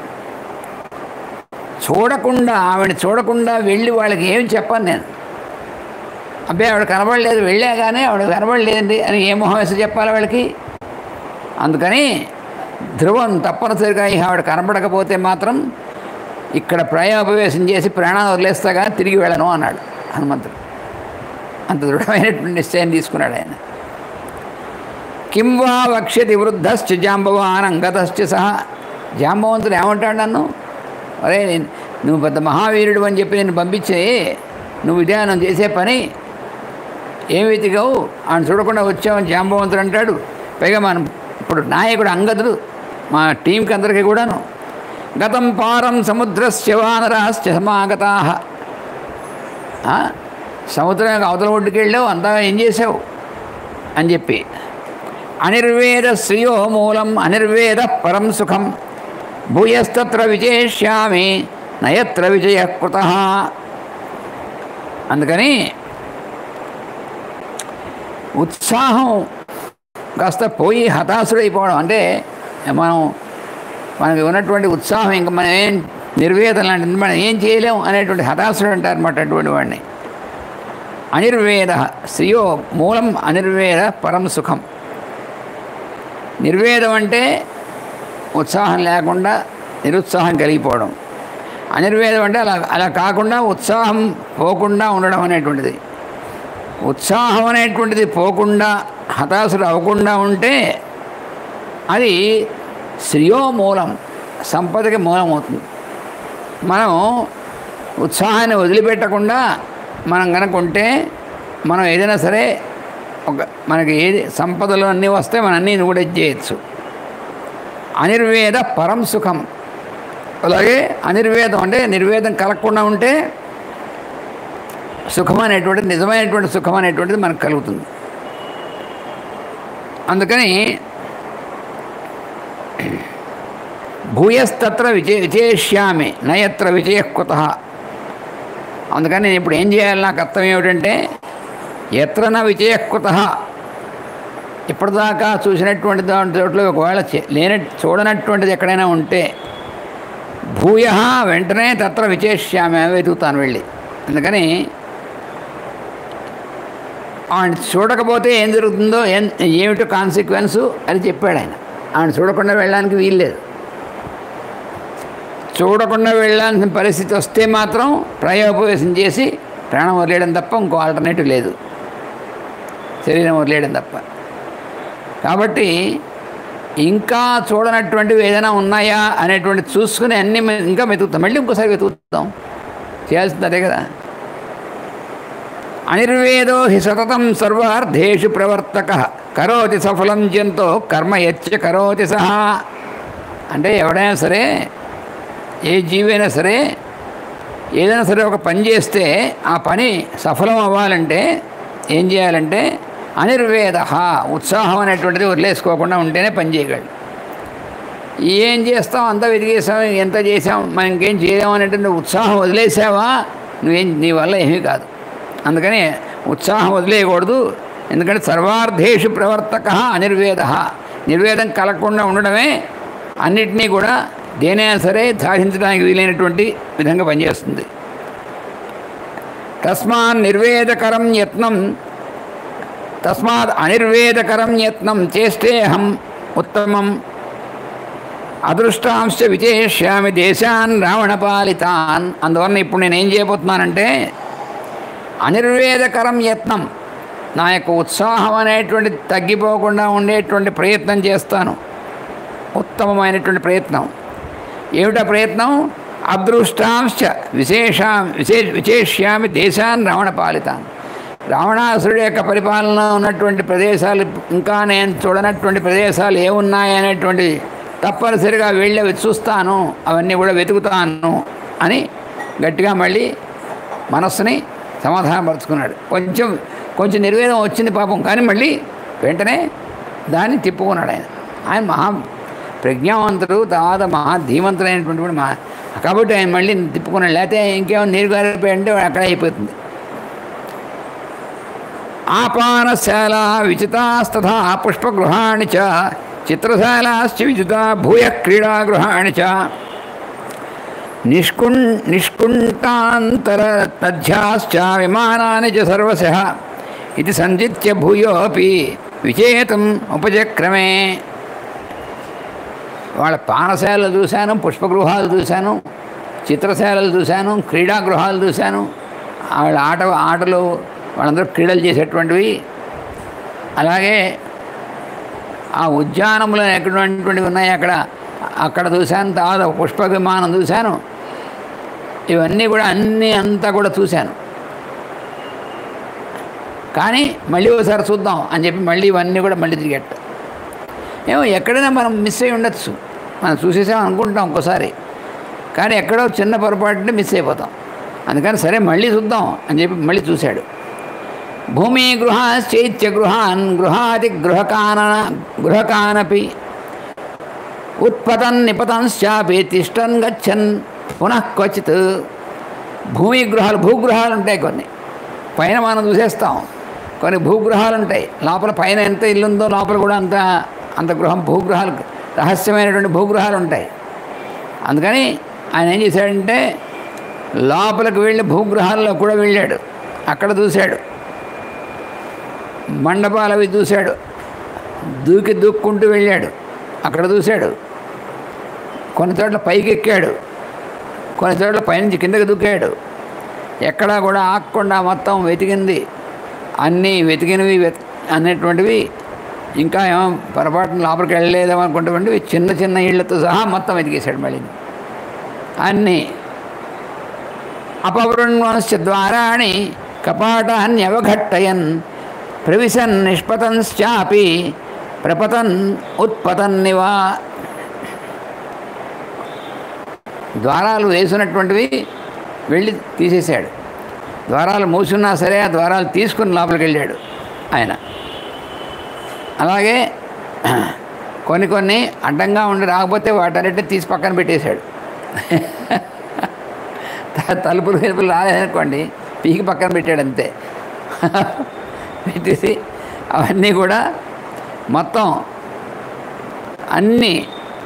చూడకుండా ఆవిడ చూడకుండా వెళ్ళి వాళ్ళకి ఏం చెప్పను నేను అబ్బాయి ఆవిడ కనబడలేదు వెళ్ళాగానే ఆవిడ కనబడలేదండి అని ఏ మొహం వేసి చెప్పాలి వాళ్ళకి అందుకని ధ్రువం తప్పనిసరిగా ఈ ఆవిడ కనబడకపోతే మాత్రం ఇక్కడ ప్రయోపవేశం చేసి ప్రాణాలు వదిలేస్తా కానీ తిరిగి వెళ్ళను అన్నాడు హనుమంతుడు అంత దృఢమైనటువంటి నిశ్చయం తీసుకున్నాడు ఆయన కిం వా వక్ష్యతి వృద్ధశ్చ జాంబవాన్ అంగతశ్చ సహా జాంబవంతుడు ఏమంటాడు నన్ను అరే నేను- నువ్వు పెద్ద మహావీరుడు అని చెప్పి నేను పంపించే నువ్వు ఇదే నువ్వు చేసే పని ఏం వెతికావు ఆయన చూడకుండా వచ్చావని జాంబవంతుడు అంటాడు పైగా మనం ఇప్పుడు నాయకుడు అంగదుడు మా టీంకి అందరికీ కూడాను గతం పారం సముద్రస్య వానరాశ్చ సమాగతా సముద్రం అవతల ఒడ్డుకి వెళ్ళావు అంతా ఏం చేసావు అని చెప్పి అనిర్వేద శ్రియో మూలం అనిర్వేద పరం సుఖం భూయస్తత్ర విజయిష్యామి నయత్ర విజయ కృత అందుకని ఉత్సాహం కాస్త పోయి హతాశుడైపోవడం అంటే మనం మనకి ఉన్నటువంటి ఉత్సాహం ఇంకా మనం ఏం నిర్వేదం లాంటిది మనం ఏం చేయలేం అనేటువంటి హతాశుడు అంటారు అనమాట అటువంటి వాడిని అనిర్వేద శ్రియో మూలం అనిర్వేద పరం సుఖం నిర్వేదం అంటే ఉత్సాహం లేకుండా నిరుత్సాహం కలిగిపోవడం అనిర్వేదం అంటే అలా అలా కాకుండా ఉత్సాహం పోకుండా ఉండడం అనేటువంటిది ఉత్సాహం అనేటువంటిది పోకుండా హతాశులు అవ్వకుండా ఉంటే అది శ్రియో మూలం సంపదకి మూలం అవుతుంది మనం ఉత్సాహాన్ని వదిలిపెట్టకుండా మనం కనుక ఉంటే మనం ఏదైనా సరే ఒక మనకి ఏది సంపదలు అన్నీ వస్తే మనం అన్నీ కూడా చేయొచ్చు అనిర్వేద పరం సుఖం అలాగే అనిర్వేదం అంటే నిర్వేదం కలగకుండా ఉంటే సుఖం అనేటువంటిది నిజమైనటువంటి సుఖం అనేటువంటిది మనకు కలుగుతుంది అందుకని భూయస్తత్ర విజయ విజయిష్యామి నయత్ర విజయ కుత అందుకని నేను ఇప్పుడు ఏం చేయాలి నా కర్తవ్యం ఏమిటంటే ఎత్ర న విజయ కుత ఇప్పటిదాకా చూసినటువంటి దాని చోట్ల ఒకవేళ చే- లేన చూడనటువంటిది ఎక్కడైనా ఉంటే భూయ వెంటనే తత్ర విచేష్యామి వెతుకుతాను వెళ్ళి అందుకని ఆయన చూడకపోతే ఏం జరుగుతుందో ఏం ఏమిటో కాన్సిక్వెన్సు అని చెప్పాడు ఆయన ఆయన చూడకుండా వెళ్ళడానికి వీల్లేదు చూడకుండా వెళ్ళాల్సిన పరిస్థితి వస్తే మాత్రం ప్రయోపవేశం చేసి ప్రాణం వదిలేయడం తప్ప ఇంకో ఆల్టర్నేటివ్ లేదు శరీరం వదిలేయడం తప్ప కాబట్టి ఇంకా చూడనటువంటివి ఏదైనా ఉన్నాయా అనేటువంటి చూసుకుని అన్నీ మె- ఇంకా వెతుకుతాం మళ్ళీ ఇంకోసారి వెతుకుతాం చేయాల్సింది అదే కదా అనిర్వేదో హి సతతం సర్వార్థేషు ప్రవర్తక కరోతి సఫలం జంతో కర్మ యచ్చ కరోతి సహా అంటే ఎవడైనా సరే ఏ జీవైనా సరే ఏదైనా సరే ఒక పని చేస్తే ఆ పని సఫలం అవ్వాలంటే ఏం చేయాలంటే అనిర్వేద ఉత్సాహం అనేటువంటిది వదిలేసుకోకుండా ఉంటేనే పని చేయగలడు ఏం చేస్తాం అంతా వెతికేసాం ఎంత చేసాం మనం ఇంకేం చేయలేం అనేటువంటి ఉత్సాహం వదిలేసావా నువ్వేం నీ వల్ల ఏమీ కాదు అందుకని ఉత్సాహం వదిలేయకూడదు ఎందుకంటే సర్వార్థేషు ప్రవర్తక అనిర్వేద నిర్వేదం కలగకుండా ఉండడమే అన్నిటినీ కూడా దేనైనా సరే సాధించడానికి వీలైనటువంటి విధంగా పనిచేస్తుంది తస్మాన్ నిర్వేదకరం యత్నం తస్మాత్ అనిర్వేదకరం యత్నం చేస్తేహం ఉత్తమం అదృష్టాంశ విజయిష్యామి దేశాన్ రావణపాలితాన్ అందువలన ఇప్పుడు నేను ఏం చేయబోతున్నానంటే అనిర్వేదకరం యత్నం నా యొక్క ఉత్సాహం అనేటువంటి తగ్గిపోకుండా ఉండేటువంటి ప్రయత్నం చేస్తాను ఉత్తమమైనటువంటి ప్రయత్నం ఏమిటా ప్రయత్నం అదృష్టాంశ విశేష విశేష విశేష్యామి దేశాన్ రావణపాలితాన్ రావణాసురుడి యొక్క పరిపాలన ఉన్నటువంటి ప్రదేశాలు ఇంకా నేను చూడనటువంటి ప్రదేశాలు ఏమున్నాయనేటువంటి తప్పనిసరిగా వెళ్ళి అవి చూస్తాను అవన్నీ కూడా వెతుకుతాను అని గట్టిగా మళ్ళీ మనస్సుని సమాధానపరుచుకున్నాడు కొంచెం కొంచెం నిర్వేదం వచ్చింది పాపం కానీ మళ్ళీ వెంటనే దాన్ని తిప్పుకున్నాడు ఆయన ఆయన మహా ప్రజ్ఞావంతుడు తర్వాత మహా ధీమంతుడైనటువంటి వాడు మహా కాబట్టి ఆయన మళ్ళీ తిప్పుకున్నాడు లేకపోతే ఇంకేమో నీరు గారిపోయి అంటే అక్కడ అయిపోతుంది ఆపానశాల విచితాస్తథా పుష్పగృహాణి చ చిత్రశాలాశ్చ విచిత భూయ క్రీడాగృహాణి చ నిష్కున్ నిష్కుంటాంతరమధ్యాశ్చ విమానాన్ని చ సర్వశః ఇది సంజిత్య భూయోపి విచేతం ఉపచక్రమే వాళ్ళ పానశాలలు చూశాను పుష్పగృహాలు చూశాను చిత్రశాలలు చూశాను క్రీడాగృహాలు చూశాను వాళ్ళ ఆట ఆటలు వాళ్ళందరూ క్రీడలు చేసేటువంటివి అలాగే ఆ ఉద్యానంలో ఎక్కడటువంటివి ఉన్నాయి అక్కడ అక్కడ చూశాను తర్వాత పుష్ప విమానం చూశాను ఇవన్నీ కూడా అన్నీ అంతా కూడా చూశాను కానీ మళ్ళీ ఒకసారి చూద్దాం అని చెప్పి మళ్ళీ ఇవన్నీ కూడా మళ్ళీ తిరిగట్టు ఏమో ఎక్కడైనా మనం మిస్ అయి ఉండొచ్చు మనం చూసేసాం అనుకుంటాం ఒక్కోసారి కానీ ఎక్కడో చిన్న పొరపాటుని మిస్ అయిపోతాం అందుకని సరే మళ్ళీ చూద్దాం అని చెప్పి మళ్ళీ చూశాడు భూమి గృహాశ్చైత్య గృహాన్ గృహాది గృహకాన గృహకానపి ఉత్పతన్ నిపతంశ్చాపి తిష్టన్ గచ్చన్ పునః క్వచిత్ భూమి గృహాలు భూగృహాలు ఉంటాయి కొన్ని పైన మనం చూసేస్తాం కొన్ని భూగృహాలు ఉంటాయి లోపల పైన ఎంత ఇల్లుందో లోపల కూడా అంత అంత గృహం భూగృహాలు రహస్యమైనటువంటి భూగృహాలు ఉంటాయి అందుకని ఆయన ఏం చేశాడంటే లోపలికి వెళ్ళి భూగృహాల్లో కూడా వెళ్ళాడు అక్కడ చూశాడు మండపాలు అవి చూశాడు దూకి దూక్కుంటూ వెళ్ళాడు అక్కడ చూశాడు కొన్ని చోట్ల పైకి ఎక్కాడు కొన్ని చోట్ల పైనుంచి కిందకి దూకాడు ఎక్కడా కూడా ఆగకుండా మొత్తం వెతికింది అన్నీ వెతికినవి వెత్ అనేటువంటివి ఇంకా ఏమో పొరపాటున లోపలికి వెళ్ళలేదేమో అనుకుంటున్నవి చిన్న చిన్న ఇళ్లతో సహా మొత్తం వెతికేశాడు మళ్ళీ అన్నీ అపవృణ్వశ్చ ద్వారాణి కపాటాన్యవఘట్టయన్ ప్రవిశన్ నిష్పతంశ్చాపి ప్రపతన్ ఉత్పతన్నివా ద్వారాలు వేసినటువంటివి వెళ్ళి తీసేశాడు ద్వారాలు మూసున్నా సరే ఆ ద్వారాలు తీసుకుని లోపలికి వెళ్ళాడు ఆయన అలాగే కొన్ని కొన్ని అడ్డంగా ఉండి రాకపోతే వాటన్నిటిని తీసి పక్కన పెట్టేశాడు త- తలుపులు వెలుపులు రాలేదనుకోండి పీకి పక్కన పెట్టాడు అంతే పెట్టేసి అవన్నీ కూడా మొత్తం అన్నీ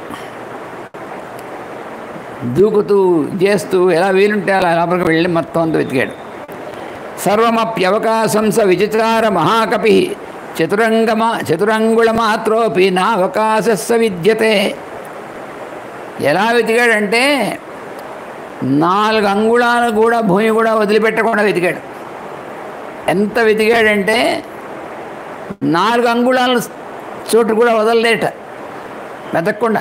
దూకుతూ చేస్తూ ఎలా వీలుంటే అలా లోపలికి వెళ్ళి మొత్తం అంతా వెతికాడు సర్వమప్యవకాశం స విచిత్రార మహాకపి చతురంగమ చతురంగుళమాత్రోపి నావకాశస్స విద్యతే ఎలా వెతికాడంటే నాలుగు అంగుళాలు కూడా భూమి కూడా వదిలిపెట్టకుండా వెతికాడు ఎంత వెతికాడంటే నాలుగు అంగుళాల చోటు కూడా వదలలేట వెతకకుండా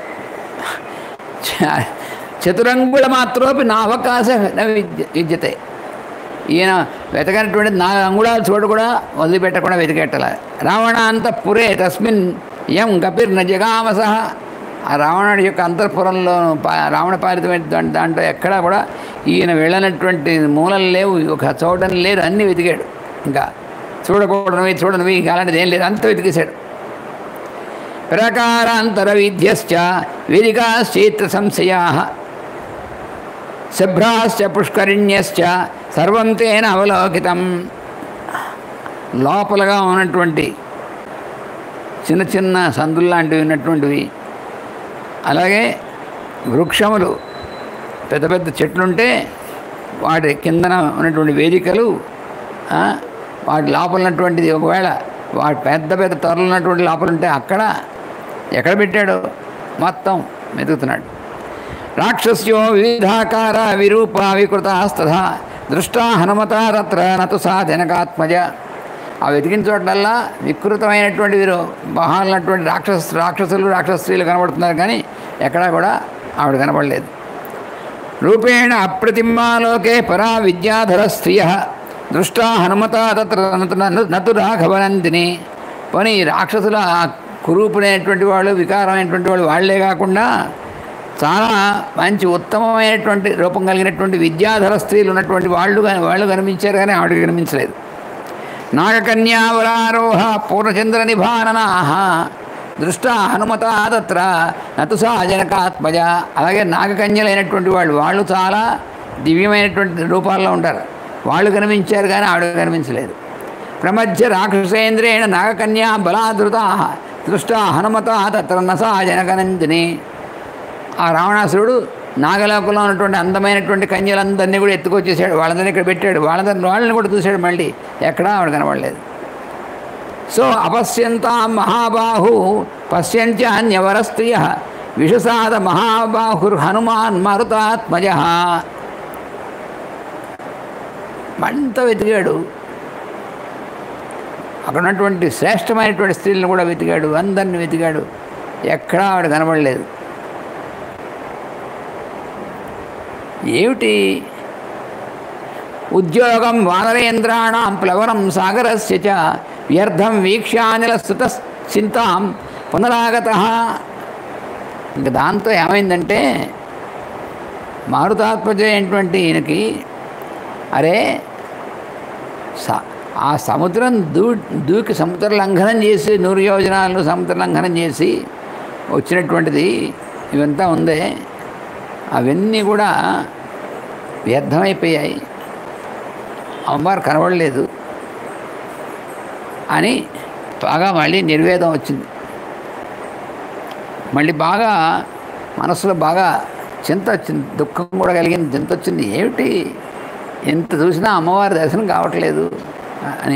చ- చతురంగుళ మాత్రోపి నా అవకాశ విద్య విద్యతే ఈయన వెతకనటువంటి నాలుగు అంగుళాల చోటు కూడా వదిలిపెట్టకుండా వెతికెట్టాల రావణ అంత పురే తస్మిన్ ఎం గపిర్న జగామస ఆ రావణుడి యొక్క అంతఃపురంలో పా- రావణ పాలితమైన దాం- దాంట్లో ఎక్కడా కూడా ఈయన వెళ్ళనటువంటి మూలలు లేవు ఒక చోటని లేదు అన్నీ వెతికాడు ఇంకా చూడకూడనివి చూడనివి ఇంకా అలాంటిది ఏం లేదు అంత వెతికేశాడు ప్రకారాంతర విద్యశ్చ వేదికాశ్చైత్ర సంశయా శుభ్రాశ్చ పుష్కరిణ్యశ్చ సర్వం తేన అవలోకితం లోపలగా ఉన్నటువంటి చిన్న చిన్న సందుల్లాంటివి ఉన్నటువంటివి అలాగే వృక్షములు పెద్ద పెద్ద చెట్లుంటే వాటి కిందన ఉన్నటువంటి వేదికలు ఆ, వాటి లోపల ఉన్నటువంటిది ఒకవేళ వాటి పెద్ద పెద్ద త్వరలు ఉన్నటువంటి లోపల ఉంటే అక్కడ ఎక్కడ పెట్టాడో మొత్తం వెతుకుతున్నాడు రాక్షస్యో వివిధాకార విరూప వికృతాస్తథా దృష్టా హనుమత తత్ర నతు సా జనకాత్మజ ఆ వెతికిన చోట్లల్లా వికృతమైనటువంటి వీరు మహాలైనటువంటి రాక్షస రాక్షసులు రాక్షస స్త్రీలు కనబడుతున్నారు కానీ ఎక్కడా కూడా ఆవిడ కనబడలేదు రూపేణ అప్రతిమాలోకే పరా విద్యాధర స్త్రియ దృష్టా హనుమత తత్ర నతు- నతు- నతు రాఘవనందిని పోనీ ఈ రాక్షసుల ఆ కురూపుడైనటువంటి వాళ్ళు వికారమైనటువంటి వాళ్ళు వాళ్ళే కాకుండా చాలా మంచి ఉత్తమమైనటువంటి రూపం కలిగినటువంటి విద్యాధర స్త్రీలు ఉన్నటువంటి వాళ్ళు కానీ వాళ్ళు కనిపించారు కానీ ఆవిడకి కనిపించలేదు నాగకన్యావరారోహ పూర్ణచంద్ర నిభాననాహ దృష్ట హనుమత తత్ర నతు సా జనకాత్మజ అలాగే నాగకన్యలైనటువంటి వాళ్ళు వాళ్ళు చాలా దివ్యమైనటువంటి రూపాల్లో ఉంటారు వాళ్ళు కనిపించారు కానీ ఆవిడ కనిపించలేదు ప్రమధ్య రాక్షసేంద్రేణ నాగకన్యా బలాధృతా దృష్టా హనుమత తత్ర నసా జనకనందిని ఆ రావణాసురుడు నాగలోకంలో ఉన్నటువంటి అందమైనటువంటి కన్యలందరినీ కూడా ఎత్తుకొచ్చేసాడు వాళ్ళందరినీ ఇక్కడ పెట్టాడు వాళ్ళందరినీ వాళ్ళని కూడా చూశాడు మళ్ళీ ఎక్కడా ఆవిడ కనబడలేదు సో అపశ్యంతాం మహాబాహు పశ్యంచ అన్యవర స్త్రియ విషసాద మహాబాహుర్ హనుమాన్ మరుతాత్మజ మంత వెతికాడు అక్కడ ఉన్నటువంటి శ్రేష్టమైనటువంటి స్త్రీలను కూడా వెతికాడు అందరిని వెతికాడు ఎక్కడా ఆవిడ కనబడలేదు ఏమిటి ఉద్యోగం వానరేంద్రాణం ప్లవరం సాగరస్య చ వ్యర్థం వీక్ష్యానిల సుత చింతాం పునరాగత ఇంక దాంతో ఏమైందంటే మారుతాత్మజ అయినటువంటి ఈయనకి అరే స- ఆ సముద్రం దూ దూకి సముద్ర లంఘనం చేసి నూరు యోజనాలు సముద్ర లంఘనం చేసి వచ్చినటువంటిది ఇవంతా ఉందే అవన్నీ కూడా వ్యర్థమైపోయాయి అమ్మవారు కనబడలేదు అని బాగా మళ్ళీ నిర్వేదం వచ్చింది మళ్ళీ బాగా మనసులో బాగా చింత వచ్చింది దుఃఖం కూడా కలిగింది చింత వచ్చింది ఏమిటి ఎంత చూసినా అమ్మవారి దర్శనం కావట్లేదు అని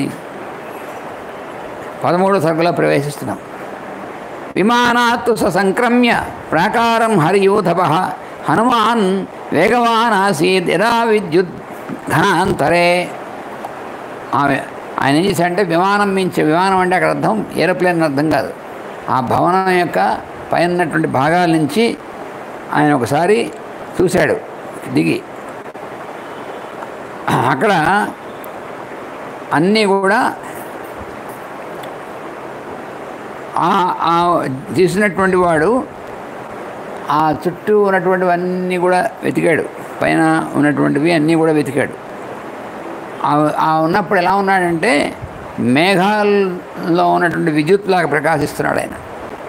పదమూడో సరుకులో ప్రవేశిస్తున్నాం విమానాత్తు స సంక్రమ్య ప్రాకారం హరియూధప హనుమాన్ వేగవాన్ ఆసీత్ యదా విద్యుత్ ఘనాంతరే ఆమె ఆయన ఏం చేశాడంటే విమానం మించి విమానం అంటే అక్కడ అర్థం ఏరోప్లేన్ అని అర్థం కాదు ఆ భవనం యొక్క పైన ఉన్నటువంటి భాగాల నుంచి ఆయన ఒకసారి చూశాడు దిగి అక్కడ అన్నీ కూడా ఆ- ఆ తీసినటువంటి వాడు ఆ చుట్టూ ఉన్నటువంటివన్నీ కూడా వెతికాడు పైన ఉన్నటువంటివి అన్నీ కూడా వెతికాడు ఆ- ఆ ఉన్నప్పుడు ఎలా ఉన్నాడంటే మేఘాల్లో ఉన్నటువంటి విద్యుత్ లాగా ప్రకాశిస్తున్నాడు ఆయన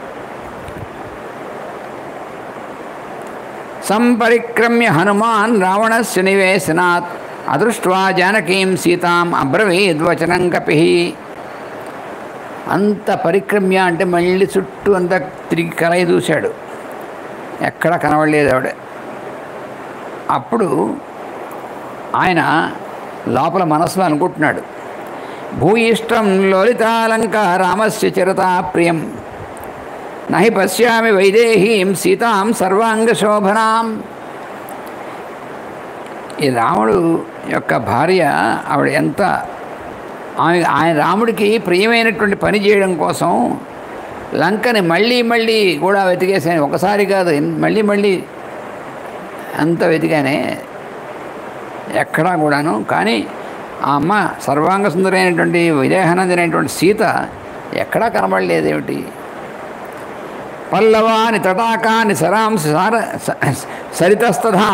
సంపరిక్రమ్య హనుమాన్ రావణస్య నివేశనాత్ అదృష్ట్వా జానకీం సీతాం అబ్రవీద్వచనం కపి అంత పరిక్రమ్య అంటే మళ్ళీ చుట్టూ అంతా తిరిగి కలయి చూశాడు ఎక్కడ కనబడలేదు ఆవిడ అప్పుడు ఆయన లోపల మనసులో అనుకుంటున్నాడు భూయిష్టం లోలితాలంక రామస్య చిరతా ప్రియం నహి పశ్యామి వైదేహీం సీతాం సర్వాంగ శోభనాం ఈ రాముడు యొక్క భార్య ఆవిడ ఎంత ఆమె ఆయన రాముడికి ప్రియమైనటువంటి పని చేయడం కోసం లంకని మళ్ళీ మళ్ళీ కూడా వెతికేసాను ఒకసారి కాదు ఎన్- మళ్ళీ మళ్ళీ అంత వెతికానే ఎక్కడా కూడాను కానీ ఆ అమ్మ సర్వాంగ సుందరైనటువంటి విదేహానందరైనటువంటి సీత ఎక్కడా కనబడలేదేమిటి పల్లవాని తటాకాని సరాంశ సార స- సరితస్తథా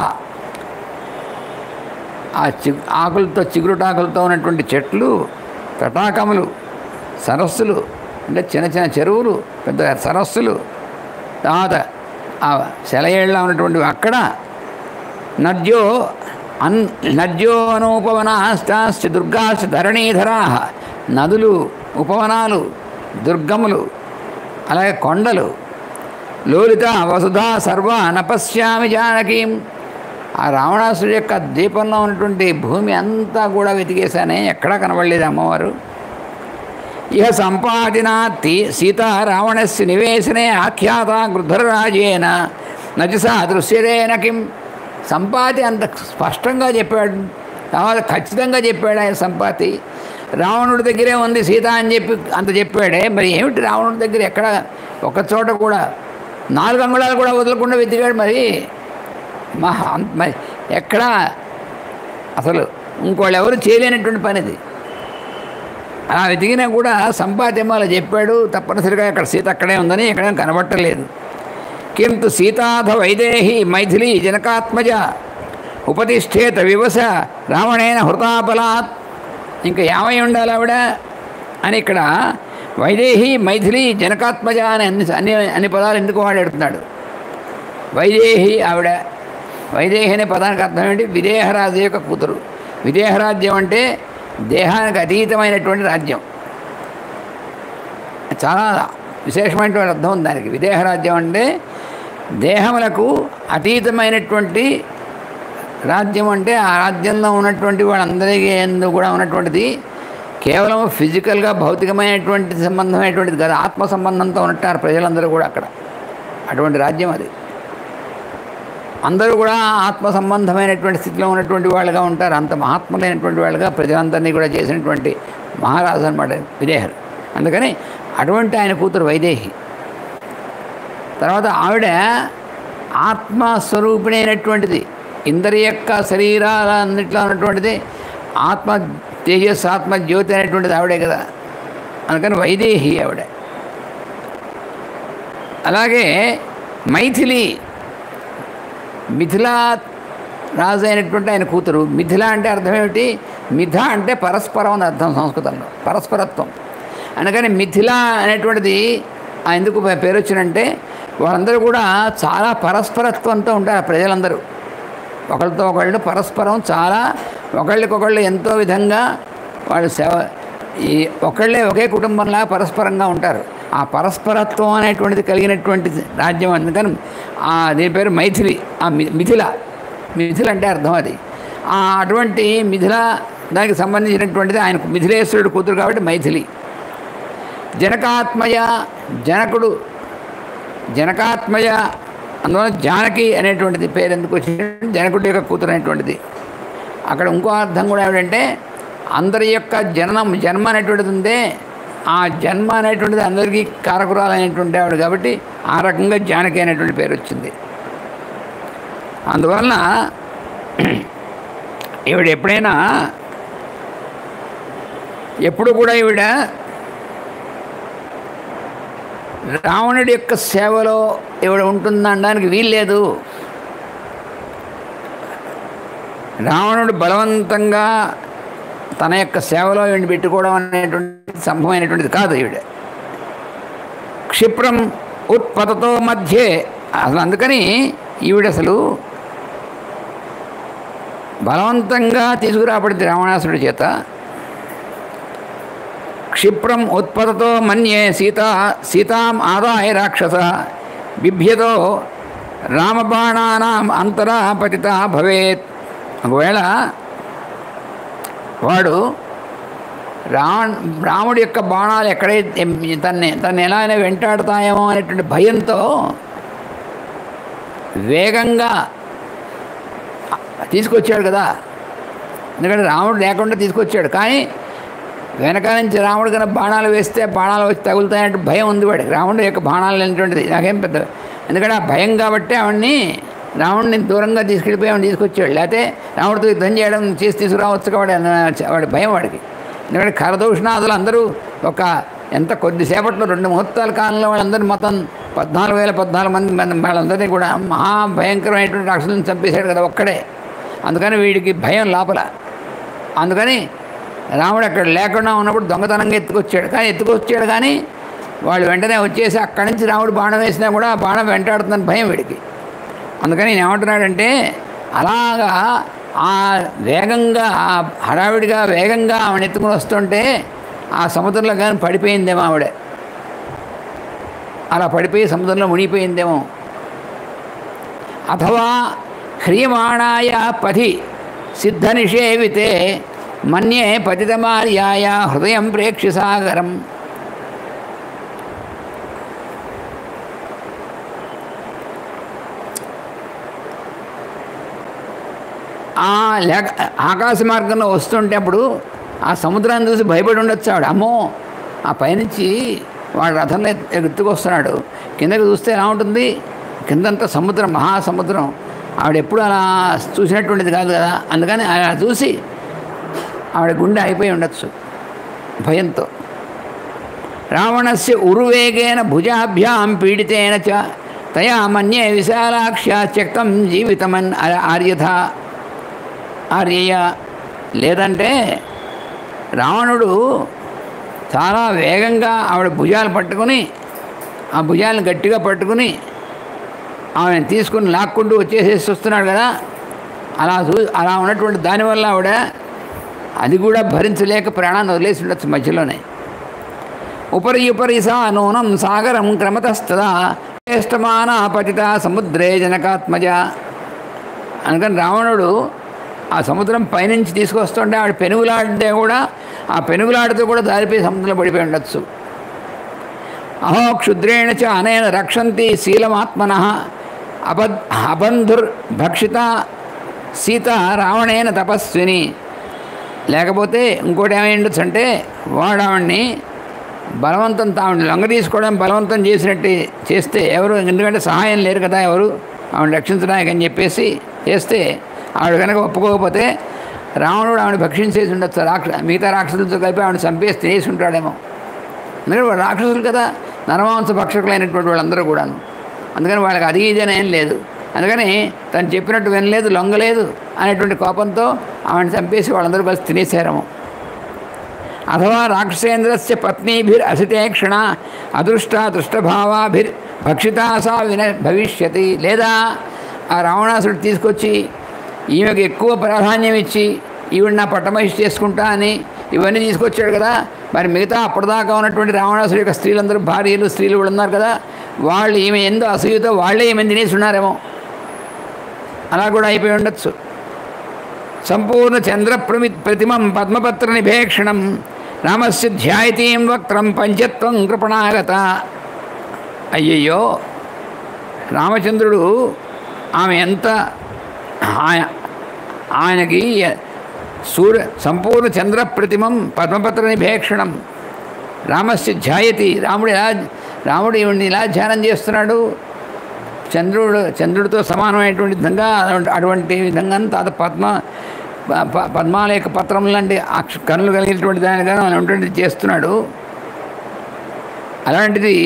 ఆ చి ఆకులతో చిగురుటాకులతో ఉన్నటువంటి చెట్లు తటాకములు సరస్సులు అంటే చిన్న చిన్న చెరువులు పెద్ద సరస్సులు తర్వాత ఆ సెలయేళ్ళ ఉన్నటువంటివి అక్కడ నద్యో అన్ నద్యో అనూపవనాస్తాశ్చ దుర్గాశ్చ ధరణీధరా నదులు ఉపవనాలు దుర్గములు అలాగే కొండలు లోలిత వసుధా సర్వ నపశ్యామి జానకీం ఆ రావణాసుడి యొక్క ద్వీపంలో ఉన్నటువంటి భూమి అంతా కూడా వెతికేశానే ఎక్కడా కనబడలేదు అమ్మవారు ఇహ సంపాదినా తీ సీతా రావణస్య నివేశనే ఆఖ్యాత గృధరాజేన నచసా దృశ్యదేన కిం సంపాతి అంత స్పష్టంగా చెప్పాడు తర్వాత ఖచ్చితంగా చెప్పాడు ఆయన సంపాతి రావణుడి దగ్గరే ఉంది సీత అని చెప్పి అంత చెప్పాడే మరి ఏమిటి రావణుడి దగ్గర ఎక్కడ ఒక చోట కూడా నాలుగు అంగుళాలు కూడా వదలకుండా వెతికాడు మరి మహా మరి ఎక్కడా అసలు ఇంకోళ్ళు ఎవరు చేయలేనటువంటి పనిది అలా వెతికినా కూడా సంపాద్యమాల చెప్పాడు తప్పనిసరిగా ఇక్కడ సీత అక్కడే ఉందని ఎక్కడ కనబట్టలేదు కింటు సీతాథ వైదేహి మైథిలి జనకాత్మజ ఉపతిష్ఠేత వివస రావణేన హృతాబలాత్ ఇంకా ఏమై ఉండాలి ఆవిడ అని ఇక్కడ వైదేహి మైథిలి జనకాత్మజ అని అన్ని అన్ని అన్ని పదాలు ఎందుకు వాడేడుతున్నాడు వైదేహి ఆవిడ వైదేహి అనే పదానికి అర్థం ఏంటి విదేహరాజు యొక్క కూతురు విదేహరాజ్యం అంటే దేహానికి అతీతమైనటువంటి రాజ్యం చాలా విశేషమైనటువంటి అర్థం ఉంది దానికి విదేహ రాజ్యం అంటే దేహములకు అతీతమైనటువంటి రాజ్యం అంటే ఆ రాజ్యంలో ఉన్నటువంటి వాళ్ళందరికీ ఎందు కూడా ఉన్నటువంటిది కేవలం ఫిజికల్గా భౌతికమైనటువంటి సంబంధమైనటువంటిది కాదు ఆత్మ సంబంధంతో ఉంటారు ప్రజలందరూ కూడా అక్కడ అటువంటి రాజ్యం అది అందరూ కూడా ఆత్మ సంబంధమైనటువంటి స్థితిలో ఉన్నటువంటి వాళ్ళుగా ఉంటారు అంత మహాత్ములైనటువంటి వాళ్ళుగా ప్రజలందరినీ కూడా చేసినటువంటి మహారాజు అనమాట విదేహరు అందుకని అటువంటి ఆయన కూతురు వైదేహి తర్వాత ఆవిడ ఆత్మస్వరూపిణైనటువంటిది ఇందరి యొక్క శరీరాలన్నిట్లో ఉన్నటువంటిది ఆత్మ తేజస్ ఆత్మ జ్యోతి అనేటువంటిది ఆవిడే కదా అందుకని వైదేహి ఆవిడ అలాగే మైథిలి మిథిలా రాజు అయినటువంటి ఆయన కూతురు మిథిల అంటే అర్థం ఏమిటి మిథ అంటే పరస్పరం అని అర్థం సంస్కృతంలో పరస్పరత్వం అందుకని మిథిల అనేటువంటిది ఆ ఎందుకు పే- పేరు వచ్చినంటే వాళ్ళందరూ కూడా చాలా పరస్పరత్వంతో ఉంటారు ఆ ప్రజలందరూ ఒకళ్ళతో ఒకళ్ళు పరస్పరం చాలా ఒకళ్ళకొకళ్ళు ఎంతో విధంగా వాళ్ళు సేవ ఈ ఒకళ్ళే ఒకే కుటుంబంలా పరస్పరంగా ఉంటారు ఆ పరస్పరత్వం అనేటువంటిది కలిగినటువంటి రాజ్యం అందుకని ఆ దీని పేరు మైథిలి ఆ మి- మిథిల మిథిల అంటే అర్థం అది ఆ అటువంటి మిథిల దానికి సంబంధించినటువంటిది ఆయన మిథిలేశ్వరుడు కూతురు కాబట్టి మైథిలి జనకాత్మయ జనకుడు జనకాత్మయ అందువల్ల జానకి అనేటువంటిది పేరు ఎందుకు వచ్చింది జనకుడి యొక్క కూతురు అనేటువంటిది అక్కడ ఇంకో అర్థం కూడా ఏమిటంటే అందరి యొక్క జననం జన్మ అనేటువంటిది ఉందే ఆ జన్మ అనేటువంటిది అందరికీ కారకురాలైనటువంటి ఆవిడ కాబట్టి ఆ రకంగా జానకి అనేటువంటి పేరు వచ్చింది అందువలన ఈవిడ ఎప్పుడైనా ఎప్పుడు కూడా ఈవిడ రావణుడి యొక్క సేవలో ఈవిడ ఉంటుందనడానికి వీల్లేదు రావణుడు బలవంతంగా తన యొక్క సేవలో ఈవిడ పెట్టుకోవడం అనేటువంటి సంభవమైనటువంటిది కాదు ఈవిడ క్షిప్రం ఉత్పతతో మధ్యే అసలు అందుకని ఈవిడ అసలు బలవంతంగా తీసుకురాబడింది రావణాసుడి చేత క్షిప్రం ఉత్పతతో మన్యే సీత సీతాం ఆదాయ రాక్షస బిభ్యతో రామబాణానాం అంతరా పతిత భవేత్ ఒకవేళ వాడు రావణ రాముడి యొక్క బాణాలు ఎక్కడైతే తన్ని తను ఎలా అయినా వెంటాడుతాయేమో అనేటువంటి భయంతో వేగంగా తీసుకొచ్చాడు కదా ఎందుకంటే రాముడు లేకుండా తీసుకొచ్చాడు కానీ వెనక నుంచి రాముడు కన్నా బాణాలు వేస్తే బాణాలు వచ్చి తగులుతాయంటే భయం ఉంది వాడికి రాముడు యొక్క బాణాలు లేనటువంటిది నాకేం పెద్ద ఎందుకంటే ఆ భయం కాబట్టి ఆవిడ్ని రాముడిని దూరంగా తీసుకెళ్ళిపోయి ఆవిడ తీసుకొచ్చాడు లేకపోతే రాముడితో యుద్ధం చేయడం చేసి తీసుకురావచ్చు కాబట్టి అన్న- వాడి భయం వాడికి ఎందుకంటే కరదూషణాదులు అందరూ ఒక ఎంత కొద్దిసేపట్లో రెండు ముహూర్తాల కాలంలో వాళ్ళందరూ మొత్తం పద్నాలుగు వేల పద్నాలుగు మంది మంది వాళ్ళందరినీ కూడా మహా భయంకరమైనటువంటి రాక్షసులను చంపేశాడు కదా ఒక్కడే అందుకని వీడికి భయం లోపల అందుకని రాముడు అక్కడ లేకుండా ఉన్నప్పుడు దొంగతనంగా ఎత్తుకొచ్చాడు కానీ ఎత్తుకొచ్చాడు కానీ వాళ్ళు వెంటనే వచ్చేసి అక్కడి నుంచి రాముడు బాణం వేసినా కూడా ఆ బాణం వెంటాడుతుందని భయం వీడికి అందుకని నేను ఏమంటున్నాడంటే అలాగా ఆ వేగంగా ఆ హడావిడిగా వేగంగా ఆమెను ఎత్తుకుని వస్తుంటే ఆ సముద్రంలో కానీ పడిపోయిందేమో ఆవిడ అలా పడిపోయి సముద్రంలో మునిగిపోయిందేమో అథవా హ్రియమాణాయ పథి సిద్ధ నిషేవితే మన్యే పతితమార్యాయ హృదయం ప్రేక్షి సాగరం ఆ లేక ఆకాశ మార్గంలో వస్తుంటే అప్పుడు ఆ సముద్రాన్ని చూసి భయపడి ఉండొచ్చు ఆవిడ అమ్మో ఆ పైనుంచి వాడు రథంలో ఎత్తు- ఎత్తుకొస్తున్నాడు కిందకి చూస్తే ఎలా ఉంటుంది కిందంతా సముద్రం మహాసముద్రం ఆవిడ ఎప్పుడు అలా చూసినటువంటిది కాదు కదా అందుకని అలా చూసి ఆవిడ గుండె అయిపోయి ఉండొచ్చు భయంతో రావణస్య ఉరువేగేన భుజాభ్యాం పీడితేన చ తయా మన్యే విశాలాక్ష త్యక్తం జీవితమన్ ఆ- ఆర్యథ ఆర్యయ లేదంటే రావణుడు చాలా వేగంగా ఆవిడ భుజాలు పట్టుకుని ఆ భుజాలను గట్టిగా పట్టుకుని ఆమె తీసుకుని లాక్కుంటూ వచ్చేసేసి వస్తున్నాడు కదా అలా చూ అలా ఉన్నటువంటి దానివల్ల ఆవిడ అది కూడా భరించలేక ప్రాణాన్ని వదిలేసి ఉండొచ్చు మధ్యలోనే ఉపరి ఉపరి సా నూనం సాగరం క్రమతస్తదా శ్రేష్టమాన పతిత సముద్రే జనకాత్మజ అందుకని రావణుడు ఆ సముద్రం పైనుంచి తీసుకొస్తుంటే ఆవిడ పెనుగులాడితే కూడా ఆ పెనుగులాడుతూ కూడా దారిపోయి సముద్రంలో పడిపోయి ఉండొచ్చు అహో క్షుద్రేణ చ అనేన రక్షంతి శీలమాత్మన అబద్ అబంధుర్భక్షిత సీత రావణేన తపస్విని లేకపోతే ఇంకోటి ఏమై ఉండొచ్చు అంటే వాడు ఆవిడ్ని బలవంతం తావిని లొంగ తీసుకోవడం బలవంతం చేసినట్టు చేస్తే ఎవరు ఎందుకంటే సహాయం లేరు కదా ఎవరు ఆవిడ రక్షించడానికి అని చెప్పేసి చేస్తే ఆవిడ కనుక ఒప్పుకోకపోతే రావణుడు ఆవిడ భక్షించేసి ఉండొచ్చు రాక్ష మిగతా రాక్షసులతో కలిపి ఆవిడ చంపేసి తినేసి ఉంటాడేమో ఎందుకంటే వాళ్ళు రాక్షసులు కదా నరమాంస భక్షకులైనటువంటి వాళ్ళందరూ కూడాను అందుకని వాళ్ళకి అది ఇది అని ఏం లేదు అందుకని తను చెప్పినట్టు వినలేదు లొంగలేదు అనేటువంటి కోపంతో ఆవిడని చంపేసి వాళ్ళందరూ కలిసి తినేసారేమో అథవా రాక్షసేంద్రస్య పత్నీభిర్ అసితే క్షణ అదృష్ట దృష్టభావాభిర్ భక్షితా సా విన భవిష్యతి లేదా ఆ రావణాసుడు తీసుకొచ్చి ఈమెకు ఎక్కువ ప్రాధాన్యం ఇచ్చి ఈవిడ నా పట్టమహిషి చేసుకుంటా అని ఇవన్నీ తీసుకొచ్చాడు కదా మరి మిగతా అప్పటిదాకా ఉన్నటువంటి రావణాసుడి యొక్క స్త్రీలందరూ భార్యలు స్త్రీలు కూడా ఉన్నారు కదా వాళ్ళు ఈమె ఎందు అసూయతో వాళ్ళే ఈమె తినేసి ఉన్నారేమో అలా కూడా అయిపోయి ఉండొచ్చు సంపూర్ణ చంద్ర ప్రమి ప్రతిమం పద్మపత్ర నిభేక్షణం రామస్య ధ్యాయతీం వక్త్రం పంచత్వం కృపణాగత అయ్యయ్యో రామచంద్రుడు ఆమె ఎంత ఆయ- ఆయనకి సూర్య సంపూర్ణ చంద్ర ప్రతిమం పద్మపత్ర నిభేక్షణం రామస్య ధ్యాయతి రాముడు ఎలా రాముడు ఈవిడ్ని ఇలా ధ్యానం చేస్తున్నాడు చంద్రుడు చంద్రుడితో సమానమైనటువంటి విధంగా అటువంటి- అటువంటి విధంగా అంతా అది పద్మ ప- ప- పద్మాల యొక్క పత్రం లాంటి అక్ష కనులు కలిగినటువంటి దానిగా అటువంటి చేస్తున్నాడు అలాంటిది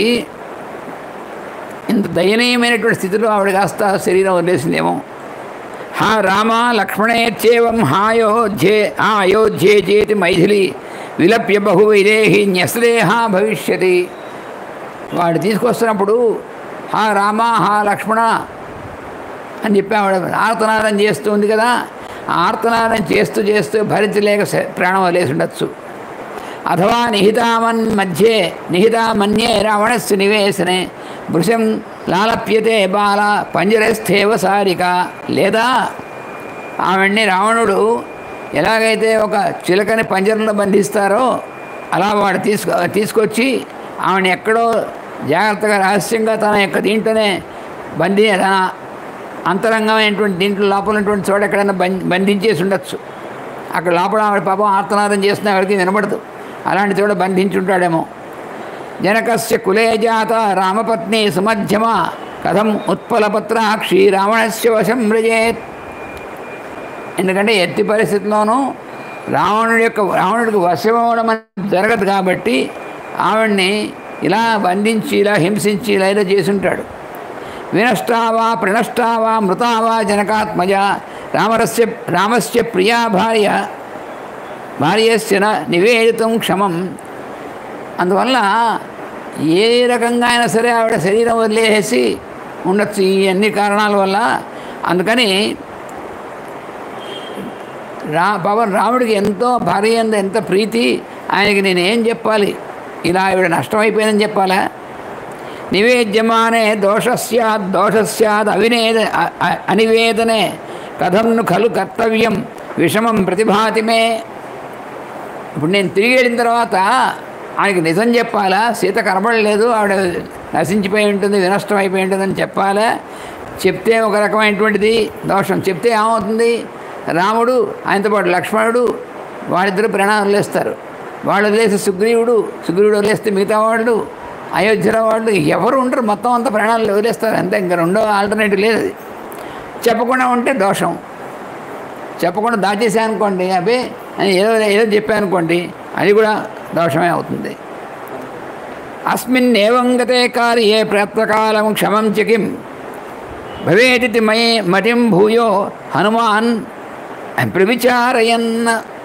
ఇంత దయనీయమైనటువంటి స్థితిలో ఆవిడ కాస్త శరీరం వదిలేసిందేమో హా రామ లక్ష్మణేత్యేవం హాయోధ్యే ఆ అయోధ్యే చేతి మైథిలి విలప్య బహు విదేహి న్యస్దేహ భవిష్యతి వాడు తీసుకొస్తున్నప్పుడు హా రామ హా లక్ష్మణ అని చెప్పి ఆవిడ ఆర్తనాదం చేస్తూ ఉంది కదా ఆ ఆర్తనాదం చేస్తూ చేస్తూ భరించలేక శ- ప్రాణం వదిలేసి ఉండొచ్చు అథవా నిహితామన్ మధ్యే నిహితామన్యే రావణస్సు నివేశనే భృశం లాలప్యతే బాల పంజరస్థేవ సారిక లేదా ఆవిడ్ని రావణుడు ఎలాగైతే ఒక చిలకని పంజరంలో బంధిస్తారో అలా వాడు తీసుకు తీసుకొచ్చి ఆవిడని ఎక్కడో జాగ్రత్తగా రహస్యంగా తన యొక్క దీంట్లోనే బంధి తన అంతరంగమైనటువంటి దీంట్లో లోపల ఉన్నటువంటి చోట ఎక్కడైనా బం- బంధించేసి ఉండొచ్చు అక్కడ లోపల ఆవిడ పాపం ఆర్తనాదం చేస్తున్న ఆవిడకి వినపడదు అలాంటి చోట బంధించుంటాడేమో జనకస్య కులే జాత రామపత్ని సుమధ్యమ కథం ఉత్పలపత్రాక్షి రావణస్య వశం మృజేత్ ఎందుకంటే ఎత్తి పరిస్థితిలోనూ రావణుడి యొక్క రావణుడికి వశమవడం అనేది జరగదు కాబట్టి ఆవిడ్ని ఇలా బంధించి ఇలా హింసించి ఇలా ఇలా చేసుంటాడు వినష్టావా ప్రణష్టావా మృతావా జనకాత్మజ రామరస్య రామస్య ప్రియా భార్య భార్యస్య న నివేదితం క్షమం అందువల్ల ఏ రకంగా అయినా సరే ఆవిడ శరీరం వదిలేసి ఉండొచ్చు ఈ అన్ని కారణాల వల్ల అందుకని రా పవన్ రాముడికి ఎంతో భార్య ఎందు ఎంత ప్రీతి ఆయనకి నేను ఏం చెప్పాలి ఇలా ఆవిడ నష్టమైపోయిందని చెప్పాలా నివేద్యమానే దోషస్యాద్ దోషస్యాద్ అవినేద అ- అ- అనివేదనే కథంను ఖలు కర్తవ్యం విషమం ప్రతిభాతిమే ఇప్పుడు నేను తిరిగి వెళ్ళిన తర్వాత ఆయనకి నిజం చెప్పాలా సీత కనబడలేదు ఆవిడ నశించిపోయి ఉంటుంది వినష్టం అయిపోయి ఉంటుందని చెప్పాలా చెప్తే ఒక రకమైనటువంటిది దోషం చెప్తే ఏమవుతుంది రాముడు ఆయనతో పాటు లక్ష్మణుడు వాళ్ళిద్దరూ ప్రాణాలు వదిలేస్తారు వాళ్ళు వదిలేసి సుగ్రీవుడు సుగ్రీవుడు వదిలేస్తే మిగతా వాళ్ళు అయోధ్యలో వాళ్ళు ఎవరు ఉండరు మొత్తం అంతా ప్రాణాలు వదిలేస్తారు అంతే ఇంకా రెండో ఆల్టర్నేటివ్ లేదు అది చెప్పకుండా ఉంటే దోషం చెప్పకుండా దాచేసా అనుకోండి అబ్బే అని ఏదో ఏదో చెప్పాను అనుకోండి అది కూడా దోషమే అవుతుంది అస్మిన్ ఏవంగతే కార్యే ప్రత్వకాలం క్షమం చకిం భవేదితి మయి మతిం భూయో హనుమాన్ ప్రవిచారయన్